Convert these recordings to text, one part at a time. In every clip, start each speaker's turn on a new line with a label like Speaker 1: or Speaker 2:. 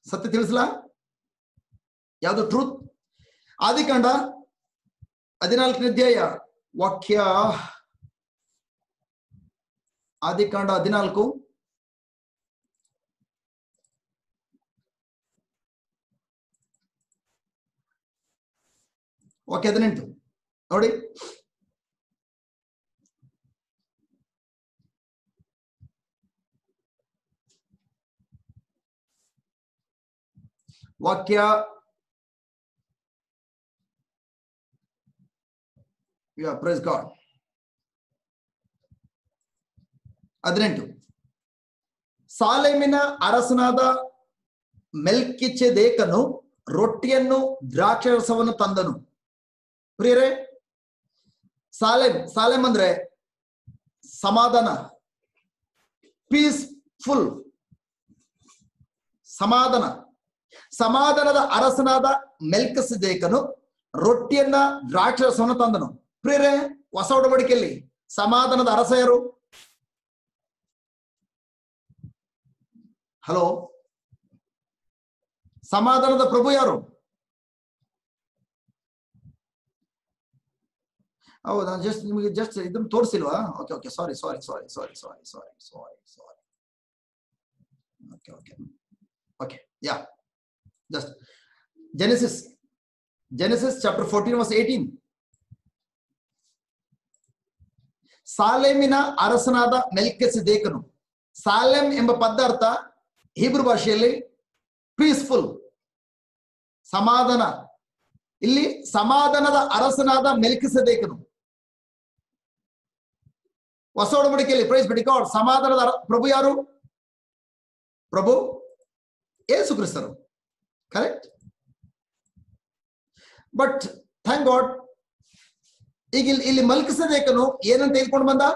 Speaker 1: ಸತ್ಯ ತಿಳಿಸ್ಲಾ ಯಾವುದು ಟ್ರೂತ್ ಆದಿಕಾಂಡ ಹದಿನಾಲ್ಕನೇ ಅಧ್ಯಾಯ ವಾಕ್ಯ ಆದಿಕಾಂಡ ಹದಿನಾಲ್ಕು ವಾಕ್ಯ ಹದಿನೆಂಟು ನೋಡಿ ವಾಕ್ಯ ಪ್ರೈಸ್ ಗಾಡ್ ಹದಿನೆಂಟು ಸಾಲೆಮಿನ ಅರಸನಾದ ಮೆಲ್ಕಿಚೆದೇಕನು ರೊಟ್ಟಿಯನ್ನು ದ್ರಾಕ್ಷರಸವನ್ನು ತಂದನು ಪ್ರಿಯರೇ ಸಾಲೆಮ್ ಸಾಲೆಮ್ ಅಂದ್ರೆ ಸಮಾಧಾನ ಪೀಸ್ಫುಲ್ ಸಮಾಧಾನ ಸಮಾಧಾನದ ಅರಸನಾದ ಮೆಲ್ಕಸಿದೇಕನು ರೊಟ್ಟಿಯನ್ನ ದ್ರಾಕ್ಷರಸವನ್ನು ತಂದನು ಪ್ರಿಯರೇ ಹೊಸ ಒಡಂಬಡಿಕೆಯಲ್ಲಿ ಸಮಾಧಾನದ ಅರಸ ಯಾರು ಹಲೋ ಸಮಾಧಾನದ ಪ್ರಭು ಯಾರು ಹೌದಾ ಜಸ್ಟ್ ನಿಮಗೆ ಜಸ್ಟ್ ಇದನ್ನು ತೋರಿಸಿಲ್ವಾ okay okay sorry sorry sorry sorry sorry sorry sorry sorry okay okay okay ya just Genesis Genesis chapter fourteen verse eighteen ಸಾಲೆಮಿನ ಅರಸನಾದ ಮೆಲ್ಕೆಸಿದೇಕನು ಸಾಲೆಮ್ ಎಂಬ ಪದಾರ್ಥ ಹೀಬ್ರು ಭಾಷೆಯಲ್ಲಿ ಪೀಸ್ಫುಲ್ ಸಮಾಧಾನ ಇಲ್ಲಿ ಸಮಾಧಾನದ ಅರಸನಾದ ಮೆಲ್ಕಿಸದೇಕನು ಹೊಸ ಒಡಂಬಡಿಕೆಯಲ್ಲಿ ಪ್ರೈಸ್ ಬಿಡಿಕಾಡ್ ಸಮಾಧಾನದ ಅರ- ಪ್ರಭು ಯಾರು ಪ್ರಭು ಏಸು ಕ್ರಿಸ್ತರು ಕರೆಕ್ಟ್ ಬಟ್ ಥ್ಯಾಂಕ್ ಗಾಡ್ ಈಗ ಇಲ್ಲಿ ಇಲ್ಲಿ ಮಲ್ಕಿಸದೇಕನು ಏನಂತ ತೆಗೆದುಕೊಂಡು ಬಂದ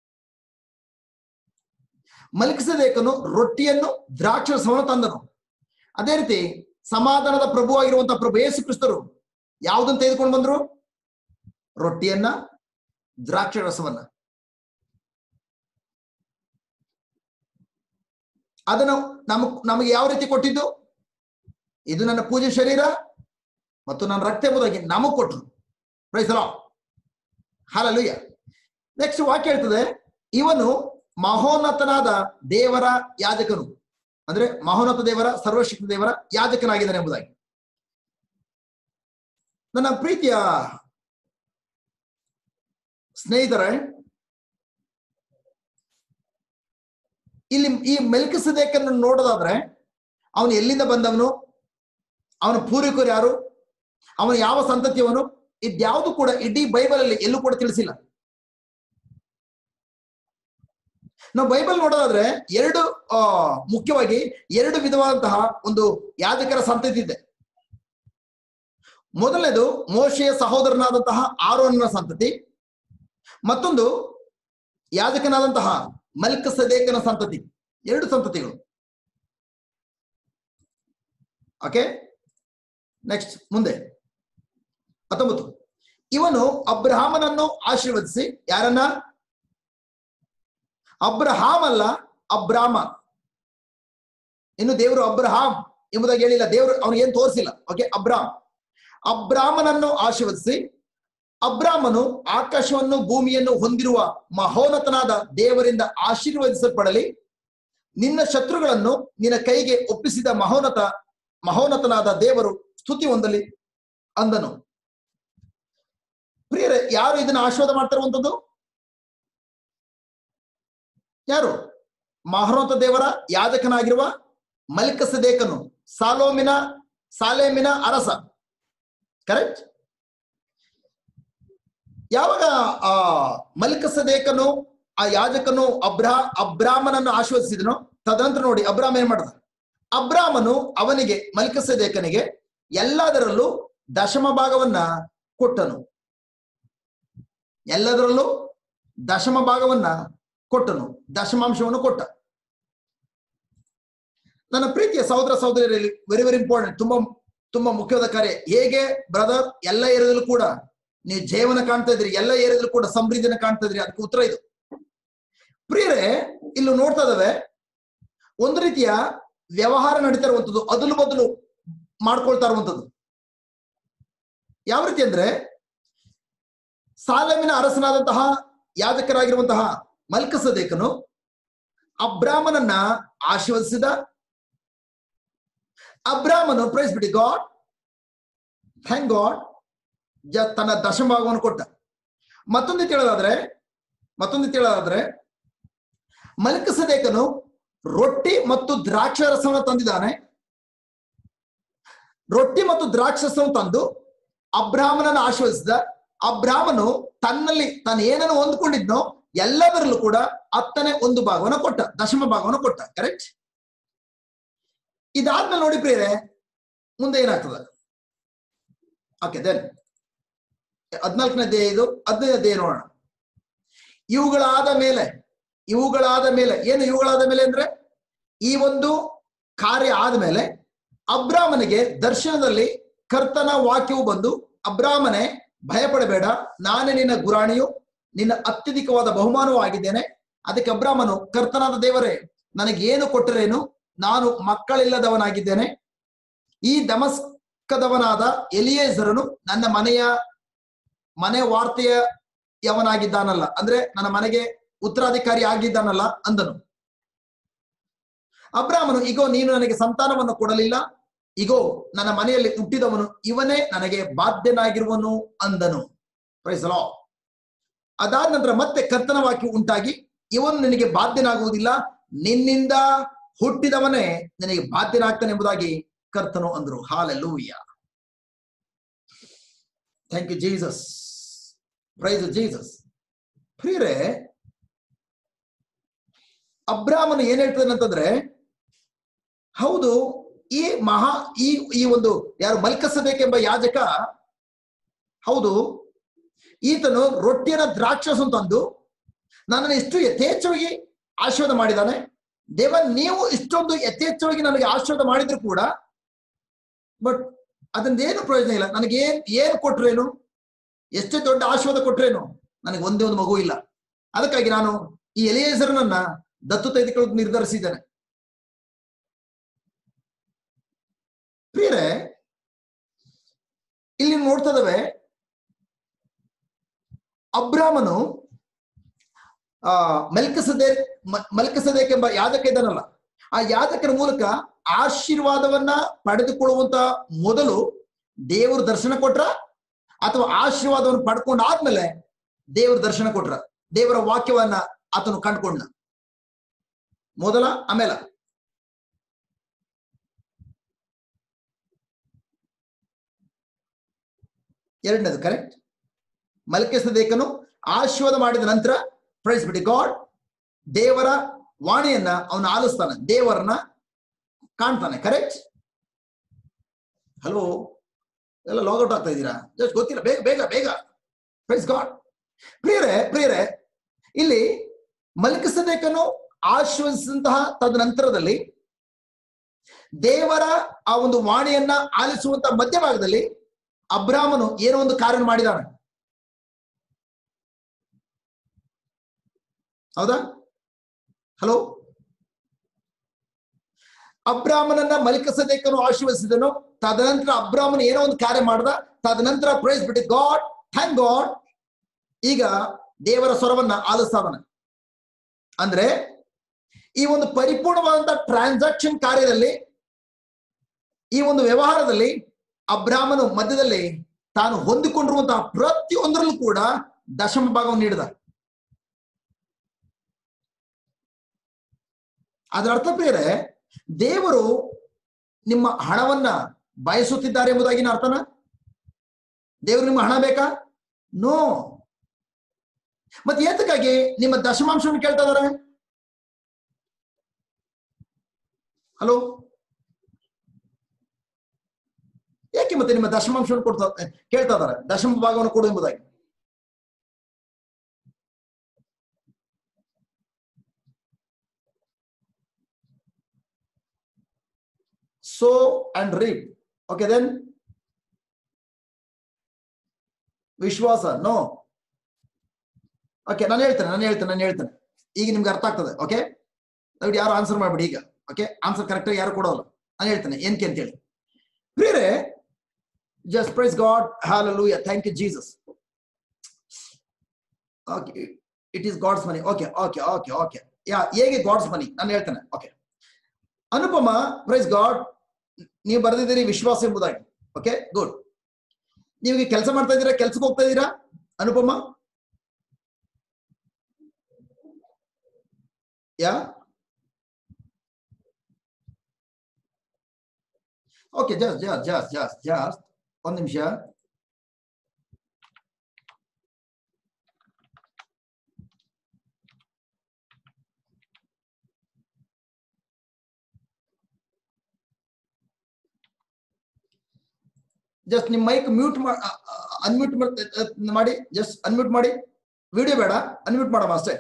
Speaker 1: ಮಲ್ಕಿಸದೇಕನು ರೊಟ್ಟಿಯನ್ನು ದ್ರಾಕ್ಷರಸವನ್ನು ತಂದನು ಅದೇ ರೀತಿ ಸಮಾಧಾನದ ಪ್ರಭು ಆಗಿರುವಂತಹ ಪ್ರಭು ಯೇಸು ಕ್ರಿಸ್ತರು ಯಾವುದನ್ನು ತೆಗೆದುಕೊಂಡು ಬಂದ್ರು ರೊಟ್ಟಿಯನ್ನ ದ್ರಾಕ್ಷರಸವನ್ನ ಅದನ್ನು ನಮಗ್ ನಮಗೆ ಯಾವ ರೀತಿ ಕೊಟ್ಟಿದ್ದು ಇದು ನನ್ನ ಪೂಜೆ ಶರೀರ ಮತ್ತು ನನ್ನ ರಕ್ತ ಎಂಬುದಾಗಿ ನಮಗ್ ಕೊಟ್ರು ಪ್ರೈಸಲ ಹಾಲಲುಯ್ಯ ನೆಕ್ಸ್ಟ್ ವಾಕ್ಯ ಹೇಳ್ತದೆ ಇವನು ಮಹೋನ್ನತನಾದ ದೇವರ ಯಾಜಕನು ಅಂದ್ರೆ ಮಹೋನ್ನತ ದೇವರ ಸರ್ವಶಕ್ತಿ ದೇವರ ಯಾಜಕನಾಗಿದ್ದಾನೆ ಎಂಬುದಾಗಿ ನನ್ನ ಪ್ರೀತಿಯ ಸ್ನೇಹಿತರೆ ಇಲ್ಲಿ ಈ ಮೆಲ್ಕಿಸದೇಕನ್ನು ನೋಡೋದಾದ್ರೆ ಅವನು ಎಲ್ಲಿಂದ ಬಂದವನು ಅವನ ಪೂರ್ವಿಕರು ಯಾರು ಅವನು ಯಾವ ಸಂತತಿಯವನು ಇದ್ಯಾವುದು ಕೂಡ ಇಡೀ ಬೈಬಲ್ ಅಲ್ಲಿ ಎಲ್ಲೂ ಕೂಡ ತಿಳಿಸಿಲ್ಲ ನಾವು ಬೈಬಲ್ ನೋಡೋದಾದ್ರೆ ಎರಡು ಆ ಮುಖ್ಯವಾಗಿ ಎರಡು ವಿಧವಾದಂತಹ ಒಂದು ಯಾಜಕರ ಸಂತತಿ ಇದೆ ಮೊದಲನೇದು ಮೋಶೆಯ ಸಹೋದರನಾದಂತಹ ಆರೋನ್ನ ಸಂತತಿ ಮತ್ತೊಂದು ಯಾಜಕನಾದಂತಹ ಮಲ್ಕ ಸದೇಕನ ಸಂತತಿ ಎರಡು ಸಂತತಿಗಳು ಓಕೆ ನೆಕ್ಸ್ಟ್ ಮುಂದೆ ಹತ್ತೊಂಬತ್ತು ಇವನು ಅಬ್ರಹಾಮನನ್ನು ಆಶೀರ್ವದಿಸಿ ಯಾರನ್ನ ಅಬ್ರಹಾಮ್ ಅಲ್ಲ ಅಬ್ರಾಮ ಇನ್ನು ದೇವರು ಅಬ್ರಹಾಮ್ ಎಂಬುದಾಗಿ ಹೇಳಿಲ್ಲ ದೇವರು ಅವನು ಏನ್ ತೋರಿಸಿಲ್ಲ ಓಕೆ ಅಬ್ರಾಮ್ ಅಬ್ರಾಮನನ್ನು ಆಶೀರ್ವದಿಸಿ ಅಬ್ರಾಮನು ಆಕಾಶವನ್ನು ಭೂಮಿಯನ್ನು ಹೊಂದಿರುವ ಮಹೋನ್ನತನಾದ ದೇವರಿಂದ ಆಶೀರ್ವದಿಸಲ್ಪಡಲಿ ನಿನ್ನ ಶತ್ರುಗಳನ್ನು ನಿನ್ನ ಕೈಗೆ ಒಪ್ಪಿಸಿದ ಮಹೋನ್ನತ ಮಹೋನ್ನತನಾದ ದೇವರು ಸ್ತುತಿ ಹೊಂದಲಿ ಅಂದನು ಪ್ರಿಯರೇ ಯಾರು ಇದನ್ನ ಆಶೀರ್ವಾದ ಮಾಡ್ತಿರುವಂಥದ್ದು ಯಾರು ಮಹೋನ್ನತ ದೇವರ ಯಾಜಕನಾಗಿರುವ ಮಲ್ಕಸದೇಕನು ಸಾಲೋಮಿನ ಸಾಲೇಮಿನ ಅರಸ ಕರೆಕ್ಟ್ ಯಾವಾಗ ಆ ಮಲ್ಕಸದೇಕನು ಆ ಯಾಜಕನು ಅಬ್ರಾ ಅಬ್ರಾಮನನ್ನು ಆಶ್ವಸಿದನು ತದನಂತರ ನೋಡಿ ಅಬ್ರಾಮ್ ಏನ್ ಮಾಡಿದ ಅಬ್ರಾಮನು ಅವನಿಗೆ ಮಲ್ಕಸದೇಕನಿಗೆ ಎಲ್ಲದರಲ್ಲೂ ದಶಮ ಭಾಗವನ್ನ ಕೊಟ್ಟನು ಎಲ್ಲದರಲ್ಲೂ ದಶಮ ಭಾಗವನ್ನ ಕೊಟ್ಟನು ದಶಮಾಂಶವನ್ನು ಕೊಟ್ಟ ನನ್ನ ಪ್ರೀತಿಯ ಸಹೋದರ ಸಹೋದರಿಯರಲ್ಲಿ ವೆರಿ ವೆರಿ ಇಂಪಾರ್ಟೆಂಟ್ ತುಂಬಾ ತುಂಬಾ ಮುಖ್ಯವಾದ ಕಾರ್ಯ ಹೇಗೆ ಬ್ರದರ್ ಎಲ್ಲ ಏರಿಯಾದಲ್ಲೂ ಕೂಡ ನೀವು ಜೀವನ ಕಾಣ್ತಾ ಇದ್ರಿ ಎಲ್ಲ ಏರಿಯಾದಲ್ಲೂ ಕೂಡ ಸಮೃದ್ಧಿನ ಕಾಣ್ತಾ ಇದ್ರಿ ಅದಕ್ಕೆ ಉತ್ತರ ಇದು ಪ್ರಿಯರೇ ಇಲ್ಲಿ ನೋಡ್ತಾ ಇದಾವೆ ಒಂದು ರೀತಿಯ ವ್ಯವಹಾರ ನಡೀತಾ ಇರುವಂಥದ್ದು ಅದಲು ಬದಲು ಮಾಡ್ಕೊಳ್ತಾ ಇರುವಂಥದ್ದು ಯಾವ ರೀತಿ ಅಂದ್ರೆ ಸಾಲಮಿನ ಅರಸನಾದಂತಹ ಯಾಜಕರಾಗಿರುವಂತಹ ಮಲ್ಕಸದೇಕನು ಅಬ್ರಾಮನನ್ನ ಆಶೀರ್ವದಿಸಿದ ಅಬ್ರಾಮನು ಪ್ರೈಸ್ ಬಿಡಿ ಗಾಡ್ ಥ್ಯಾಂಕ್ ಗಾಡ್ ಜ ತನ್ನ ದಶಮಭಾಗವನ್ನು ಕೊಟ್ಟ ಮತ್ತೊಂದು ಹೇಳೋದಾದ್ರೆ ಮತ್ತೊಂದು ಹೇಳೋದಾದ್ರೆ ಮಲ್ಕಸದೇಕನು ರೊಟ್ಟಿ ಮತ್ತು ದ್ರಾಕ್ಷಾರಸವನ್ನು ತಂದಿದ್ದಾನೆ ರೊಟ್ಟಿ ಮತ್ತು ದ್ರಾಕ್ಷಸವನ್ನು ತಂದು ಅಬ್ರಾಹ್ಮನನ್ನು ಆಶೀರ್ವದಿಸಿದ ಅಬ್ರಾಹ್ಮನು ತನ್ನಲ್ಲಿ ತಾನು ಏನನ್ನು ಹೊಂದ್ಕೊಂಡಿದ್ನೋ ಎಲ್ಲದರಲ್ಲೂ ಕೂಡ ಹತ್ತನೇ ಒಂದು ಭಾಗವನ್ನು ಕೊಟ್ಟ ದಶಮ ಭಾಗವನ್ನು ಕೊಟ್ಟ ಕರೆಕ್ಟ್ ಇದಾದ್ಮೇಲೆ ನೋಡಿ ಪ್ರಿಯರೇ ಮುಂದೆ ಏನಾಗ್ತದೆ ಓಕೆ ದೆನ್ ಹದಿನಾಲ್ಕನೇ ಅಧ್ಯಾಯ ಇದು ಹದಿನೈದು ಅಧ್ಯಾಯ ನೋಡೋಣ ಇವುಗಳಾದ ಮೇಲೆ ಇವುಗಳಾದ ಮೇಲೆ ಏನು ಇವುಗಳಾದ ಮೇಲೆ ಅಂದ್ರೆ ಈ ಒಂದು ಕಾರ್ಯ ಆದ್ಮೇಲೆ ಅಬ್ರಾಮನಿಗೆ ದರ್ಶನದಲ್ಲಿ ಕರ್ತನ ವಾಕ್ಯವು ಬಂದು ಅಬ್ರಾಮನೆ ಭಯಪಡಬೇಡ ನಾನೇ ನಿನ್ನ ಗುರಾಣಿಯು ನಿನ್ನ ಅತ್ಯಧಿಕವಾದ ಬಹುಮಾನವೂ ಆಗಿದ್ದೇನೆ ಅದಕ್ಕೆ ಅಬ್ರಾಮನು ಕರ್ತನಾದ ದೇವರೇ ನನಗೆ ಏನು ಕೊಟ್ಟರೇನು ನಾನು ಮಕ್ಕಳಿಲ್ಲದವನಾಗಿದ್ದೇನೆ ಈ ದಮಸ್ಕದವನಾದ ಎಲಿಯೇಸರನು ನನ್ನ ಮನೆಯ ಮನೆ ವಾರ್ತೆಯ ಯವನಾಗಿದ್ದಾನಲ್ಲ ಅಂದ್ರೆ ನನ್ನ ಮನೆಗೆ ಉತ್ತರಾಧಿಕಾರಿ ಆಗಿದ್ದಾನಲ್ಲ ಅಂದನು ಅಬ್ರಾಮನು ಇಗೋ ನೀನು ನನಗೆ ಸಂತಾನವನ್ನು ಕೊಡಲಿಲ್ಲ ಇಗೋ ನನ್ನ ಮನೆಯಲ್ಲಿ ಹುಟ್ಟಿದವನು ಇವನೇ ನನಗೆ ಬಾಧ್ಯನಾಗಿರುವನು ಅಂದನು ಪ್ರೈಸಲೋ ಅದಾದ ನಂತರ ಮತ್ತೆ ಕರ್ತನ ವಾಕ್ಯ ಉಂಟಾಗಿ ಇವನು ನಿನಗೆ ಬಾಧ್ಯನಾಗುವುದಿಲ್ಲ ನಿನ್ನಿಂದ ಹುಟ್ಟಿದವನೇ ನಿನಗೆ ಬಾಧ್ಯನಾಗ್ತಾನೆ ಎಂಬುದಾಗಿ ಕರ್ತನು ಅಂದ್ರು hallelujah thank you Jesus praise Jesus ಪ್ರಿಯರೇ ಅಬ್ರಾಮನು ಏನ್ ಹೇಳ್ತಾನೆ ಅಂತಂದ್ರೆ ಹೌದು ಈ ಮಹಾ ಈ ಈ ಒಂದು ಯಾರು ಮಲ್ಕಸಬೇಕೆಂಬ ಯಾಜಕ ಹೌದು ಈತನು ರೊಟ್ಟಿಯನ್ನ ದ್ರಾಕ್ಷಸನ್ನು ತಂದು ನನ್ನನ್ನು ಇಷ್ಟು ಯಥೇಚ್ಛವಾಗಿ ಆಶೀರ್ವಾದ ಮಾಡಿದ್ದಾನೆ ದೇವ ನೀವು ಇಷ್ಟೊಂದು ಯಥೇಚ್ಛವಾಗಿ ನನಗೆ ಆಶೀರ್ವಾದ ಮಾಡಿದ್ರು ಕೂಡ ಬಟ್ ಅದನ್ನೇನು ಪ್ರಯೋಜನ ಇಲ್ಲ ನನಗೆ ಏನ್ ಏನ್ ಕೊಟ್ರೇನು ಎಷ್ಟೇ ದೊಡ್ಡ ಆಶೀರ್ವಾದ ಕೊಟ್ರೇನು ನನಗೆ ಒಂದೇ ಒಂದು ಮಗು ಇಲ್ಲ ಅದಕ್ಕಾಗಿ ನಾನು ಈ ಎಲಿಯೇಸರನನ್ನ ದತ್ತು ತೆಗೆದುಕೊಳ್ಳೋದು ನಿರ್ಧರಿಸಿದ್ದೇನೆ ಪ್ರಿಯರೇ ಇಲ್ಲಿ ನೋಡ್ತದವೆ ಅಬ್ರಾಮನು ಆ ಮೆಲ್ಕಸದೇ ಮಲ್ಕಸದೇಕ್ ಎಂಬ ಯಾಜಕ ಇದ್ದಾನಲ್ಲ ಆ ಯಾಜಕರ ಮೂಲಕ ಆಶೀರ್ವಾದವನ್ನ ಪಡೆದುಕೊಳ್ಳುವಂತ ಮೊದಲು ದೇವರು ದರ್ಶನ ಕೊಟ್ರ ಅಥವಾ ಆಶೀರ್ವಾದವನ್ನು ಪಡ್ಕೊಂಡಾದ್ಮೇಲೆ ದೇವರು ದರ್ಶನ ಕೊಟ್ರ ದೇವರ ವಾಕ್ಯವನ್ನ ಆತನು ಕಂಡ್ಕೊಂಡ ಮೊದಲ ಆಮೇಲೆ ಎರಡನೇದು ಕರೆಕ್ಟ್ ಮಲ್ಕೆಸದೇಕನು ಆಶೀರ್ವಾದ ಮಾಡಿದ ನಂತರ ಪ್ರೈಸ್ ಬಿಡಿ ಗಾಡ್ ದೇವರ ವಾಣಿಯನ್ನ ಅವನು ಆಲಿಸ್ತಾನೆ ದೇವರನ್ನ ಕಾಣ್ತಾನೆ ಕರೆಕ್ಟ್ ಹಲೋ ಎಲ್ಲ ಲಾಗೌಟ್ ಆಗ್ತಾ ಇದ್ದೀರಾ ಜಸ್ಟ್ ಗೊತ್ತಿಲ್ಲ ಬೇಗ ಬೇಗ ಬೇಗ ಪ್ರೈಸ್ ಗಾಡ್ ಪ್ರಿಯರೇ ಪ್ರಿಯರೇ ಇಲ್ಲಿ ಮಲ್ಕಿಸದೇಕನು ಆಶ್ವಸಿದಂತಹ ತದನಂತರದಲ್ಲಿ ದೇವರ ಆ ಒಂದು ವಾಣಿಯನ್ನ ಆಲಿಸುವಂತ ಮಧ್ಯಭಾಗದಲ್ಲಿ ಅಬ್ರಾಮನು ಏನೋ ಒಂದು ಕಾರ್ಯ ಮಾಡಿದಾನೆ ಹೌದಾ ಹಲೋ ಅಬ್ರಾಮನನ್ನ ಮಲಿಕಸದೇಕನು ಆಶೀರ್ವದಿಸಿದನು ತದನಂತರ ಅಬ್ರಾಮನ್ ಏನೋ ಒಂದು ಕಾರ್ಯ ಮಾಡ್ದ ತದನಂತರ ಪ್ರೈಸ್ ಬಿಟ್ಟು ಗಾಡ್ ಥ್ಯಾಂಕ್ ಗಾಡ್ ಈಗ ದೇವರ ಸ್ವರವನ್ನ ಆಲಿಸ್ತಾವನ ಅಂದ್ರೆ ಈ ಒಂದು ಪರಿಪೂರ್ಣವಾದಂತಹ ಟ್ರಾನ್ಸಾಕ್ಷನ್ ಕಾರ್ಯದಲ್ಲಿ ಈ ಒಂದು ವ್ಯವಹಾರದಲ್ಲಿ ಅಬ್ರಾಮನು ಮಧ್ಯದಲ್ಲಿ ತಾನು ಹೊಂದಿಕೊಂಡಿರುವಂತಹ ಪ್ರತಿಯೊಂದರಲ್ಲೂ ಕೂಡ ದಶಮ ಭಾಗವನ್ನು ನೀಡಿದ ಅದರ ಅರ್ಥ ಪ್ರಿಯರೇ ದೇವರು ನಿಮ್ಮ ಹಣವನ್ನ ಬಯಸುತ್ತಿದ್ದಾರೆ ಎಂಬುದಾಗಿನ ಅರ್ಥನ ದೇವರು ನಿಮ್ಮ ಹಣ ಬೇಕಾ ನೋ ಮತ್ತೆ ಏತಕ್ಕಾಗಿ ನಿಮ್ಮ ದಶಮಾಂಶವನ್ನು ಕೇಳ್ತಾ ಇದಾರೆ ಹಲೋ ಏಕೆ ಮತ್ತೆ ನಿಮ್ಮ ದಶಮಾಂಶವನ್ನು ಕೊಡ್ತಾ ಕೇಳ್ತಾ ಇದಾರೆ ದಶಮ ಭಾಗವನ್ನು ಕೊಡು ಎಂಬುದಾಗಿ sow and reap. Okay, then? ವಿಶ್ವಾಸ ನೋ ಓಕೆ ನಾನು ಹೇಳ್ತೇನೆ ನಾನು ಹೇಳ್ತೇನೆ ನಾನು ಹೇಳ್ತೇನೆ ಈಗ ನಿಮ್ಗೆ ಅರ್ಥ ಆಗ್ತದೆ ಓಕೆ ದಯವಿಟ್ಟು ಯಾರು ಆನ್ಸರ್ ಮಾಡ್ಬಿಡಿ ಈಗ ಓಕೆ ಆನ್ಸರ್ ಕರೆಕ್ಟ್ ಆಗಿ ಯಾರು ಕೊಡೋಲ್ಲ ನಾನು ಹೇಳ್ತೇನೆ ಏನಕ್ಕೆ ಅಂತ ಹೇಳಿ ಪ್ರಿಯರೇ just praise God hallelujah thank you Jesus okay it is God's money okay okay okay okay yeah ಹೇಗೆ ಗಾಡ್ಸ್ ಮನಿ ನಾನು ಹೇಳ್ತೇನೆ ಓಕೆ ಅನುಪಮ ಪ್ರೈಸ್ ಗಾಡ್ ನೀವು ಬರೆದಿದ್ದೀರಿ ವಿಶ್ವಾಸ ಎಂಬುದಾಗಿ ಓಕೆ ಗುಡ್ ನೀವು ಕೆಲಸ ಮಾಡ್ತಾ ಇದ್ದೀರಾ ಕೆಲ್ಸಕ್ಕೆ ಹೋಗ್ತಾ ಇದ್ದೀರಾ Anupama yeah okay just just just just just ಒಂದ್ ನಿಮಿಷ ಜಸ್ಟ್ ನಿಮ್ ಮೈಕ್ ಮ್ಯೂಟ್ ಅನ್ಮ್ಯೂಟ್ ಮಾಡಿ ಜಸ್ಟ್ ಅನ್ಮ್ಯೂಟ್ ಮಾಡಿ ವಿಡಿಯೋ ಬೇಡ ಅನ್ಮ್ಯೂಟ್ ಮಾಡಮ್ಮ ಅಷ್ಟೇ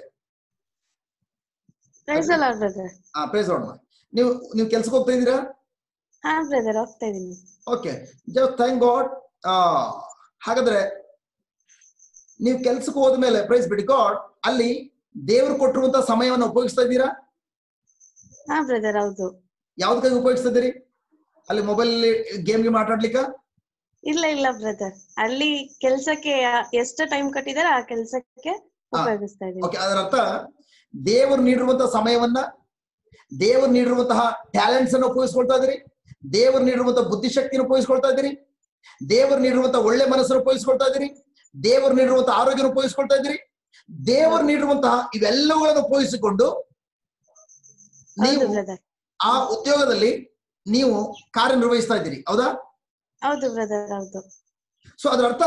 Speaker 2: ಪ್ರೈಸ್ ಅಲ್ಲ ಬ್ರದರ್
Speaker 1: ಹಾ ಪ್ರೇಸ್ ಮಾಡೋಣ ನೀವು ನೀವು ಕೆಲ್ಸಕ್ಕೆ ಹೋಗ್ತಾ ಇದ್ದೀರಾ
Speaker 2: ಹಾ ಬ್ರದರ್ ಹೋಗ್ತಾ ಇದೀನಿ
Speaker 1: ಓಕೆ ಜಸ್ಟ್ ಥ್ಯಾಂಕ್ ಗಾಡ್ ಹಾಗಾದ್ರೆ ನೀವು ಕೆಲ್ಸಕ್ಕೆ ಹೋದ್ಮೇಲೆ ಪ್ರೈಸ್ ಬಿಡಿ ಗಾಡ್ ಅಲ್ಲಿ ದೇವರು ಕೊಟ್ಟಿರುವಂತ ಸಮಯವನ್ನು ಉಪಯೋಗಿಸ್ತಾ ಇದ್ದೀರಾ
Speaker 2: ಹಾ ಬ್ರದರ್ ಹೌದು
Speaker 1: ಯಾವ್ದಕ್ಕಾಗಿ ಉಪಯೋಗಿಸ್ತಾ ಇದ್ದೀರಿ ಅಲ್ಲಿ ಮೊಬೈಲ್ ಗೇಮ್ಗೆ ಮಾತಾಡ್ಲಿಕ್ಕ
Speaker 2: ಇಲ್ಲ ಇಲ್ಲ ಬ್ರದರ್ ಅಲ್ಲಿ ಕೆಲ್ಸಕ್ಕೆ ಎಷ್ಟು ಟೈಮ್ ಕಟ್ಟಿದಾರೆ ಆ ಕೆಲ್ಸಕ್ಕೆ ಉಪಯೋಗಿಸ್ತಾ ಇದೀನಿ
Speaker 1: ಓಕೆ ಅದರ ಅರ್ಥ ದೇವರು ನೀಡಿರುವಂತಹ ಸಮಯವನ್ನ ದೇವರು ನೀಡಿರುವಂತಹ ಟ್ಯಾಲೆಂಟ್ಸ್ ಅನ್ನು ಉಪಯೋಗಿಸ್ಕೊಳ್ತಾ ಇದ್ದೀರಿ ದೇವರು ನೀಡಿರುವಂತಹ ಬುದ್ಧಿಶಕ್ತಿಯನ್ನು ಉಪಯೋಗಿಸ್ಕೊಳ್ತಾ ಇದ್ದೀರಿ ದೇವರು ನೀಡಿರುವಂತಹ ಒಳ್ಳೆ ಮನಸ್ಸನ್ನು ಉಪಯೋಗಿಸ್ಕೊಳ್ತಾ ಇದ್ದೀರಿ ದೇವರು ನೀಡಿರುವಂತಹ ಆರೋಗ್ಯ ಉಪಯೋಗಿಸ್ಕೊಳ್ತಾ ಇದ್ದೀರಿ ದೇವರು ನೀಡಿರುವಂತಹ ಇವೆಲ್ಲವುಗಳನ್ನು ಉಪಯೋಗಿಸಿಕೊಂಡು
Speaker 2: ಹೌದು
Speaker 1: ನೀವು
Speaker 2: ಬ್ರದರ್
Speaker 1: ಆ ಉದ್ಯೋಗದಲ್ಲಿ ನೀವು ಕಾರ್ಯನಿರ್ವಹಿಸ್ತಾ ಇದ್ದೀರಿ ಹೌದಾ
Speaker 2: ಹೌದು ಬ್ರದರ್ ಹೌದು
Speaker 1: ಸೊ ಅದರ ಅರ್ಥ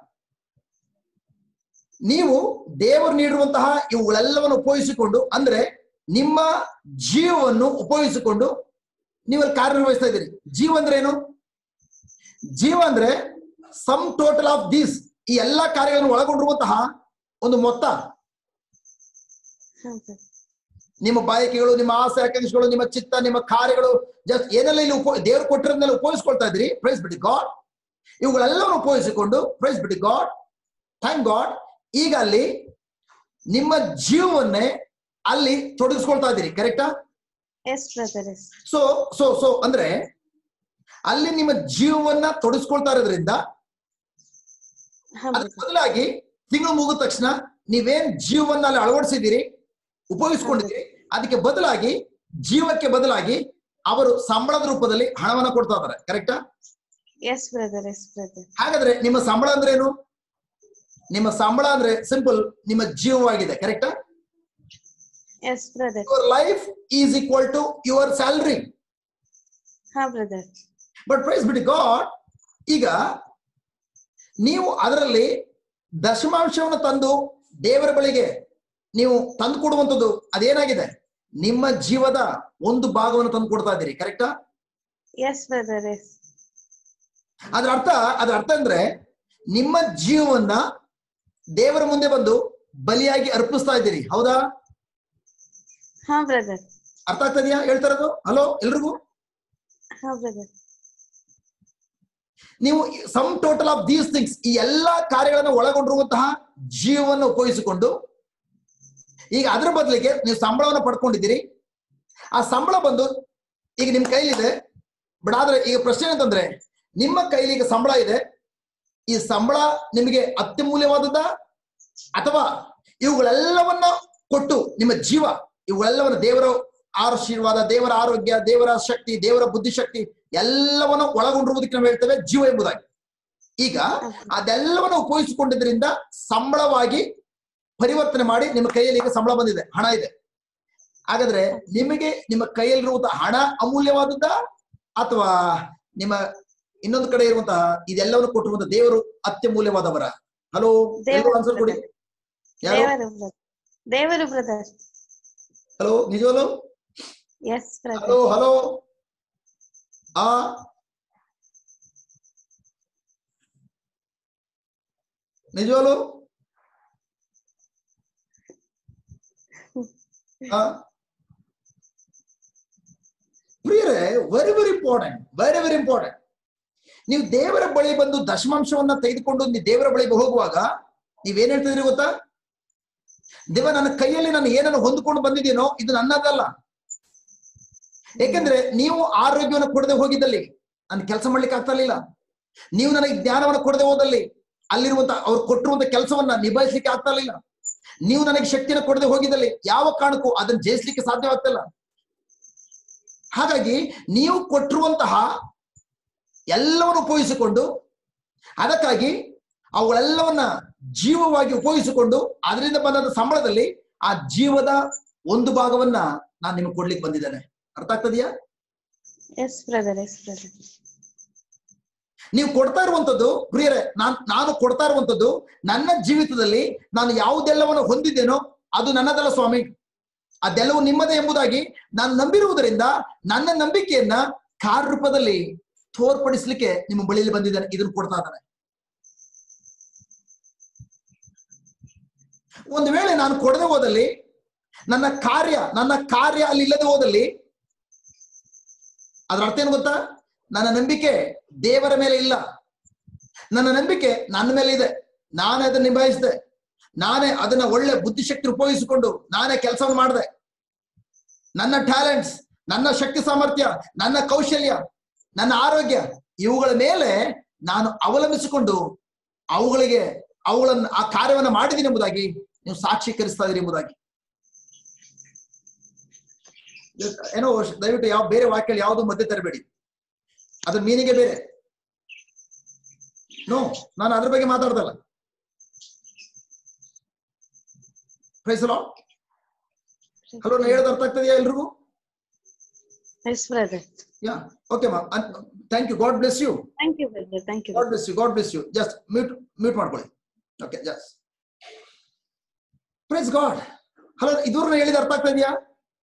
Speaker 1: ನೀವು ದೇವರು ನೀಡಿರುವಂತಹ ಇವುಗಳೆಲ್ಲವನ್ನು ಉಪಯೋಗಿಸಿಕೊಂಡು ಅಂದ್ರೆ ನಿಮ್ಮ ಜೀವವನ್ನು ಉಪಯೋಗಿಸಿಕೊಂಡು ನೀವು ಅಲ್ಲಿ ಕಾರ್ಯನಿರ್ವಹಿಸ್ತಾ ಇದ್ದೀರಿ ಜೀವ ಅಂದ್ರೆ ಏನು ಜೀವ ಅಂದ್ರೆ ಸಮ್ ಟೋಟಲ್ ಆಫ್ ದೀಸ್ ಈ ಎಲ್ಲಾ ಕಾರ್ಯಗಳನ್ನು ಒಳಗೊಂಡಿರುವಂತಹ ಒಂದು ಮೊತ್ತ
Speaker 2: ಹಾ brother.
Speaker 1: ನಿಮ್ಮ ಬಯಕೆಗಳು ನಿಮ್ಮ ಆಸೆ ಆಕಾಂಕ್ಷೆಗಳು ನಿಮ್ಮ ಚಿತ್ತ ನಿಮ್ಮ ಕಾರ್ಯಗಳು ಜಸ್ಟ್ ಏನೆಲ್ಲ ಇಲ್ಲಿ ಉಪ ದೇವರು ಕೊಟ್ಟಿರೋದನ್ನೆಲ್ಲ ಉಪಯೋಗಿಸ್ಕೊಳ್ತಾ ಇದ್ರಿ ಪ್ರೈಸ್ ಬಿಡಿ ಗಾಡ್ ಇವುಗಳೆಲ್ಲವನ್ನು ಉಪಯೋಗಿಸಿಕೊಂಡು ಪ್ರೈಸ್ ಬಿಡಿ ಗಾಡ್ ಥ್ಯಾಂಕ್ ಗಾಡ್ ಈಗ ಅಲ್ಲಿ ನಿಮ್ಮ ಜೀವವನ್ನೇ ಅಲ್ಲಿ ತೊಡಗಿಸ್ಕೊಳ್ತಾ ಇದ್ದೀರಿ ಕರೆಕ್ಟಾ
Speaker 2: yes brother yes
Speaker 1: so so so ಅಂದ್ರೆ ಅಲ್ಲಿ ನಿಮ್ಮ ಜೀವವನ್ನ ತೊಡಗಿಸ್ಕೊಳ್ತಾ ಇರೋದ್ರಿಂದ
Speaker 2: ಹಾ
Speaker 1: ಅದಕ್ಕೆ
Speaker 2: brother.
Speaker 1: ಬದಲಾಗಿ ತಿಂಗಳು ಮುಗಿದ ತಕ್ಷಣ ನೀವೇನ್ ಜೀವವನ್ನ ಅಲ್ಲಿ ಅಳವಡಿಸಿದ್ದೀರಿ ಉಪಯೋಗಿಸ್ಕೊಂಡಿದ್ದೀರಿ ಅದಕ್ಕೆ ಬದಲಾಗಿ ಜೀವಕ್ಕೆ ಬದಲಾಗಿ ಅವರು ಸಂಬಳದ ರೂಪದಲ್ಲಿ ಹಣವನ್ನ ಕೊಡ್ತಾ ಇದ್ದಾರೆ ಕರೆಕ್ಟಾ
Speaker 2: ಎಸ್ ಬ್ರದರ್ ಎಸ್ ಬ್ರದರ್
Speaker 1: ಹಾಗಾದ್ರೆ ನಿಮ್ಮ ಸಂಬಳ ಅಂದ್ರೆ ಏನು ನಿಮ್ಮ ಸಂಬಳ ಅಂದ್ರೆ ಸಿಂಪಲ್ ನಿಮ್ಮ ಜೀವವಾಗಿದೆ ಕರೆಕ್ಟಾ
Speaker 2: yes brother
Speaker 1: your life is equal to your salary
Speaker 2: ಹಾ ಬ್ರದರ್
Speaker 1: ಬಟ್ ಪ್ರೈಸ್ ಬಿಡಿ ಗಾಡ್ ಈಗ ನೀವು ಅದರಲ್ಲಿ ದಶಮಾಂಶವನ್ನು ತಂದು ದೇವರ ಬಳಿಗೆ ನೀವು ತಂದು ಕೊಡುವಂಥದ್ದು ಅದೇನಾಗಿದೆ ನಿಮ್ಮ ಜೀವದ ಒಂದು ಭಾಗವನ್ನು ತಂದು ಕೊಡ್ತಾ ಇದ್ದೀರಿ ಕರೆಕ್ಟಾ
Speaker 2: ಎಸ್ ಬ್ರದರ್ ಎಸ್
Speaker 1: ಅದ್ರ ಅರ್ಥ ಅದ್ರ ಅರ್ಥ ಅಂದ್ರೆ ನಿಮ್ಮ ಜೀವವನ್ನ ದೇವರ ಮುಂದೆ ಬಂದು ಬಲಿಯಾಗಿ ಅರ್ಪಿಸ್ತಾ ಇದ್ದೀರಿ ಹೌದಾ
Speaker 2: ಹಾ ಬ್ರದರ್
Speaker 1: ಅರ್ಥ ಆಗ್ತಾ ಇದೆಯಾ ಹೇಳ್ತಾ ಇರೋದು ಹಲೋ ಎಲ್ರಿಗೂ
Speaker 2: ಹಾ ಬ್ರದರ್
Speaker 1: ನೀವು some total of these things ಈ ಎಲ್ಲಾ ಕಾರ್ಯಗಳನ್ನು ಒಳಗೊಂಡಿರುವಂತಹ ಜೀವವನ್ನು ಉಪಯೋಗಿಸಿಕೊಂಡು ಈಗ ಅದರ ಬದಲಿಗೆ ನೀವು ಸಂಬಳವನ್ನು ಪಡ್ಕೊಂಡಿದ್ದೀರಿ ಆ ಸಂಬಳ ಬಂದು ಈಗ ನಿಮ್ ಕೈಲಿದೆ ಬಟ್ ಆದ್ರೆ ಈಗ ಪ್ರಶ್ನೆ ಅಂತಂದ್ರೆ ನಿಮ್ಮ ಕೈಲಿ ಈಗ ಸಂಬಳ ಇದೆ ಈ ಸಂಬಳ ನಿಮಗೆ ಅತ್ಯಮೂಲ್ಯವಾದದ್ದ ಅಥವಾ ಇವುಗಳೆಲ್ಲವನ್ನ ಕೊಟ್ಟು ನಿಮ್ಮ ಜೀವ ಇವುಗಳೆಲ್ಲವನ್ನ ದೇವರ ಆಶೀರ್ವಾದ ದೇವರ ಆರೋಗ್ಯ ದೇವರ ಶಕ್ತಿ ದೇವರ ಬುದ್ಧಿಶಕ್ತಿ ಎಲ್ಲವನ್ನು ಒಳಗೊಂಡಿರುವುದಕ್ಕೆ ನಾವು ಹೇಳ್ತೇವೆ ಜೀವ ಎಂಬುದಾಗಿ ಈಗ ಅದೆಲ್ಲವನ್ನು ಉಪಯೋಗಿಸಿಕೊಂಡಿದ್ರಿಂದ ಸಂಬಳವಾಗಿ ಪರಿವರ್ತನೆ ಮಾಡಿ ನಿಮ್ಮ ಕೈಯಲ್ಲಿ ಈಗ ಸಂಬಳ ಬಂದಿದೆ ಹಣ ಇದೆ ಹಾಗಾದ್ರೆ ನಿಮಗೆ ನಿಮ್ಮ ಕೈಯಲ್ಲಿರುವಂತಹ ಹಣ ಅಮೂಲ್ಯವಾದದ್ದ ಅಥವಾ ನಿಮ್ಮ ಇನ್ನೊಂದು ಕಡೆ ಇರುವಂತಹ ಇದೆಲ್ಲವನ್ನು ಕೊಟ್ಟಿರುವಂತಹ ದೇವರು ಅತ್ಯಮೂಲ್ಯವಾದವರ ಹಲೋ
Speaker 2: ದೇವರು
Speaker 1: ಆನ್ಸರ್ ಕೊಡಿ ಯಾರು
Speaker 2: ದೇವರು ಬ್ರದರ್ ದೇವರು ಬ್ರದರ್
Speaker 1: ಹಲೋ ನಿಜವಲ್ಲ
Speaker 2: ಎಸ್ ಬ್ರದರ್
Speaker 1: ಹಲೋ ಹಲೋ ಆ ನಿಜವಲ್ಲ ಪ್ರಿಯರೇ very very important very very important ನೀವು ದೇವರ ಬಳಿ ಬಂದು ದಶಮಾಂಶವನ್ನ ತೆಗೆದುಕೊಂಡು ನೀವು ದೇವರ ಬಳಿಗೆ ಹೋಗುವಾಗ ನೀವೇನ್ ಹೇಳ್ತಿದ್ರಿ ಗೊತ್ತಾ ದೇವ ನನ್ನ ಕೈಯಲ್ಲಿ ನಾನು ಏನನ್ನು ಹೊಂದ್ಕೊಂಡು ಬಂದಿದ್ದೀನೋ ಇದು ನನ್ನದಲ್ಲ ಯಾಕೆಂದ್ರೆ ನೀವು ಆರೋಗ್ಯವನ್ನು ಕೊಡದೆ ಹೋಗಿದ್ದಲ್ಲಿ ನಾನು ಕೆಲಸ ಮಾಡ್ಲಿಕ್ಕೆ ಆಗ್ತಾ ಇರ್ಲಿಲ್ಲ ನೀವು ನನಗೆ ಜ್ಞಾನವನ್ನು ಕೊಡದೆ ಹೋದಲ್ಲಿ ಅಲ್ಲಿರುವಂತ ಅವ್ರು ಕೊಟ್ಟಿರುವಂತ ಕೆಲಸವನ್ನ ನಿಭಾಯಿಸ್ಲಿಕ್ಕೆ ಆಗ್ತಾ ಇರ್ಲಿಲ್ಲ ನೀವು ನನಗೆ ಶಕ್ತಿಯನ್ನು ಕೊಡದೆ ಹೋಗಿದ್ದಲ್ಲಿ ಯಾವ ಕಾರಣಕ್ಕೂ ಅದನ್ನ ಜಯಿಸ್ಲಿಕ್ಕೆ ಸಾಧ್ಯವಾಗ್ತಿಲ್ಲ ಹಾಗಾಗಿ ನೀವು ಕೊಟ್ಟಿರುವಂತಹ ಎಲ್ಲವನ್ನು ಉಪಯೋಗಿಸಿಕೊಂಡು ಅದಕ್ಕಾಗಿ ಅವುಗಳೆಲ್ಲವನ್ನ ಜೀವವಾಗಿ ಉಪಯೋಗಿಸಿಕೊಂಡು ಅದರಿಂದ ಬಂದ ಸಂಬಳದಲ್ಲಿ ಆ ಜೀವದ ಒಂದು ಭಾಗವನ್ನ ನಾನು ನಿಮಗೆ ಕೊಡ್ಲಿಕ್ಕೆ ಬಂದಿದ್ದೇನೆ ಅರ್ಥ ಆಗ್ತದೆಯಾ
Speaker 2: ಎಸ್ ಬ್ರದರ್ ಎಸ್ ಬ್ರದರ್
Speaker 1: ನೀವು ಕೊಡ್ತಾ ಇರುವಂತದ್ದು ಪ್ರಿಯರೇ ನಾನ್ ನಾನು ಕೊಡ್ತಾ ಇರುವಂತದ್ದು ನನ್ನ ಜೀವಿತದಲ್ಲಿ ನಾನು ಯಾವುದೆಲ್ಲವನ್ನು ಹೊಂದಿದ್ದೇನೋ ಅದು ನನ್ನದಲ್ಲ ಸ್ವಾಮಿ ಅದೆಲ್ಲವೂ ನಿಮ್ಮದೇ ಎಂಬುದಾಗಿ ನಾನು ನಂಬಿರುವುದರಿಂದ ನನ್ನ ನಂಬಿಕೆಯನ್ನ ಕಾರ್ಯರೂಪದಲ್ಲಿ ತೋರ್ಪಡಿಸ್ಲಿಕ್ಕೆ ನಿಮ್ಮ ಬಳಿಯಲ್ಲಿ ಬಂದಿದ್ದಾನೆ ಇದನ್ನು ಕೊಡ್ತಾ ಇದ್ದಾನೆ ಒಂದು ವೇಳೆ ನಾನು ಕೊಡದೆ ಹೋದಲ್ಲಿ ನನ್ನ ಕಾರ್ಯ ನನ್ನ ಕಾರ್ಯ ಅಲ್ಲಿ ಇಲ್ಲದೆ ಹೋದಲ್ಲಿ ಅದರ ಅರ್ಥ ಏನು ಗೊತ್ತಾ ನನ್ನ ನಂಬಿಕೆ ದೇವರ ಮೇಲೆ ಇಲ್ಲ ನನ್ನ ನಂಬಿಕೆ ನನ್ನ ಮೇಲೆ ಇದೆ ನಾನೇ ಅದನ್ನ ನಿಭಾಯಿಸಿದೆ ನಾನೇ ಅದನ್ನ ಒಳ್ಳೆ ಬುದ್ಧಿಶಕ್ತಿ ಉಪಯೋಗಿಸಿಕೊಂಡು ನಾನೇ ಕೆಲಸವನ್ನು ಮಾಡಿದೆ ನನ್ನ ಟ್ಯಾಲೆಂಟ್ಸ್ ನನ್ನ ಶಕ್ತಿ ಸಾಮರ್ಥ್ಯ ನನ್ನ ಕೌಶಲ್ಯ ನನ್ನ ಆರೋಗ್ಯ ಇವುಗಳ ಮೇಲೆ ನಾನು ಅವಲಂಬಿಸಿಕೊಂಡು ಅವುಗಳಿಗೆ ಅವುಗಳನ್ನು ಆ ಕಾರ್ಯವನ್ನು ಮಾಡಿದ್ದೀನಿ ಎಂಬುದಾಗಿ ನೀವು ಸಾಕ್ಷೀಕರಿಸ್ತಾ ಇದೀರಿ ಎಂಬುದಾಗಿ ಏನೋ ದಯವಿಟ್ಟು ಯಾವ ಬೇರೆ ವಾಕ್ಯ ಯಾವುದು ಮಧ್ಯೆ ತರಬೇಡಿ ಅದ್ರ ಮೀನಿಗೆ ಬೇರೆ ನೋ ನಾನು ಅದ್ರ ಬಗ್ಗೆ ಮಾತಾಡ್ದಲ್ಲ ಪ್ರೈಸಲೋ ಹಲೋ ನಾನು ಹೇಳೋದು ಅರ್ಥ ಆಗ್ತದೆಯಾ ಎಲ್ರಿಗೂ
Speaker 2: ಎಸ್ ಬ್ರದರ್
Speaker 1: ಯಾ ಓಕೆ ಮಾ thank you God bless you
Speaker 2: thank you brother thank you
Speaker 1: God bless you God bless you just mute mute ಮಾಡ್ಕೊಳ್ಳಿ okay just praise God hello ಇದುವರೆಗೂ ಹೇಳಿದ ಅರ್ಥ ಆಗ್ತಾ ಇದೆಯಾ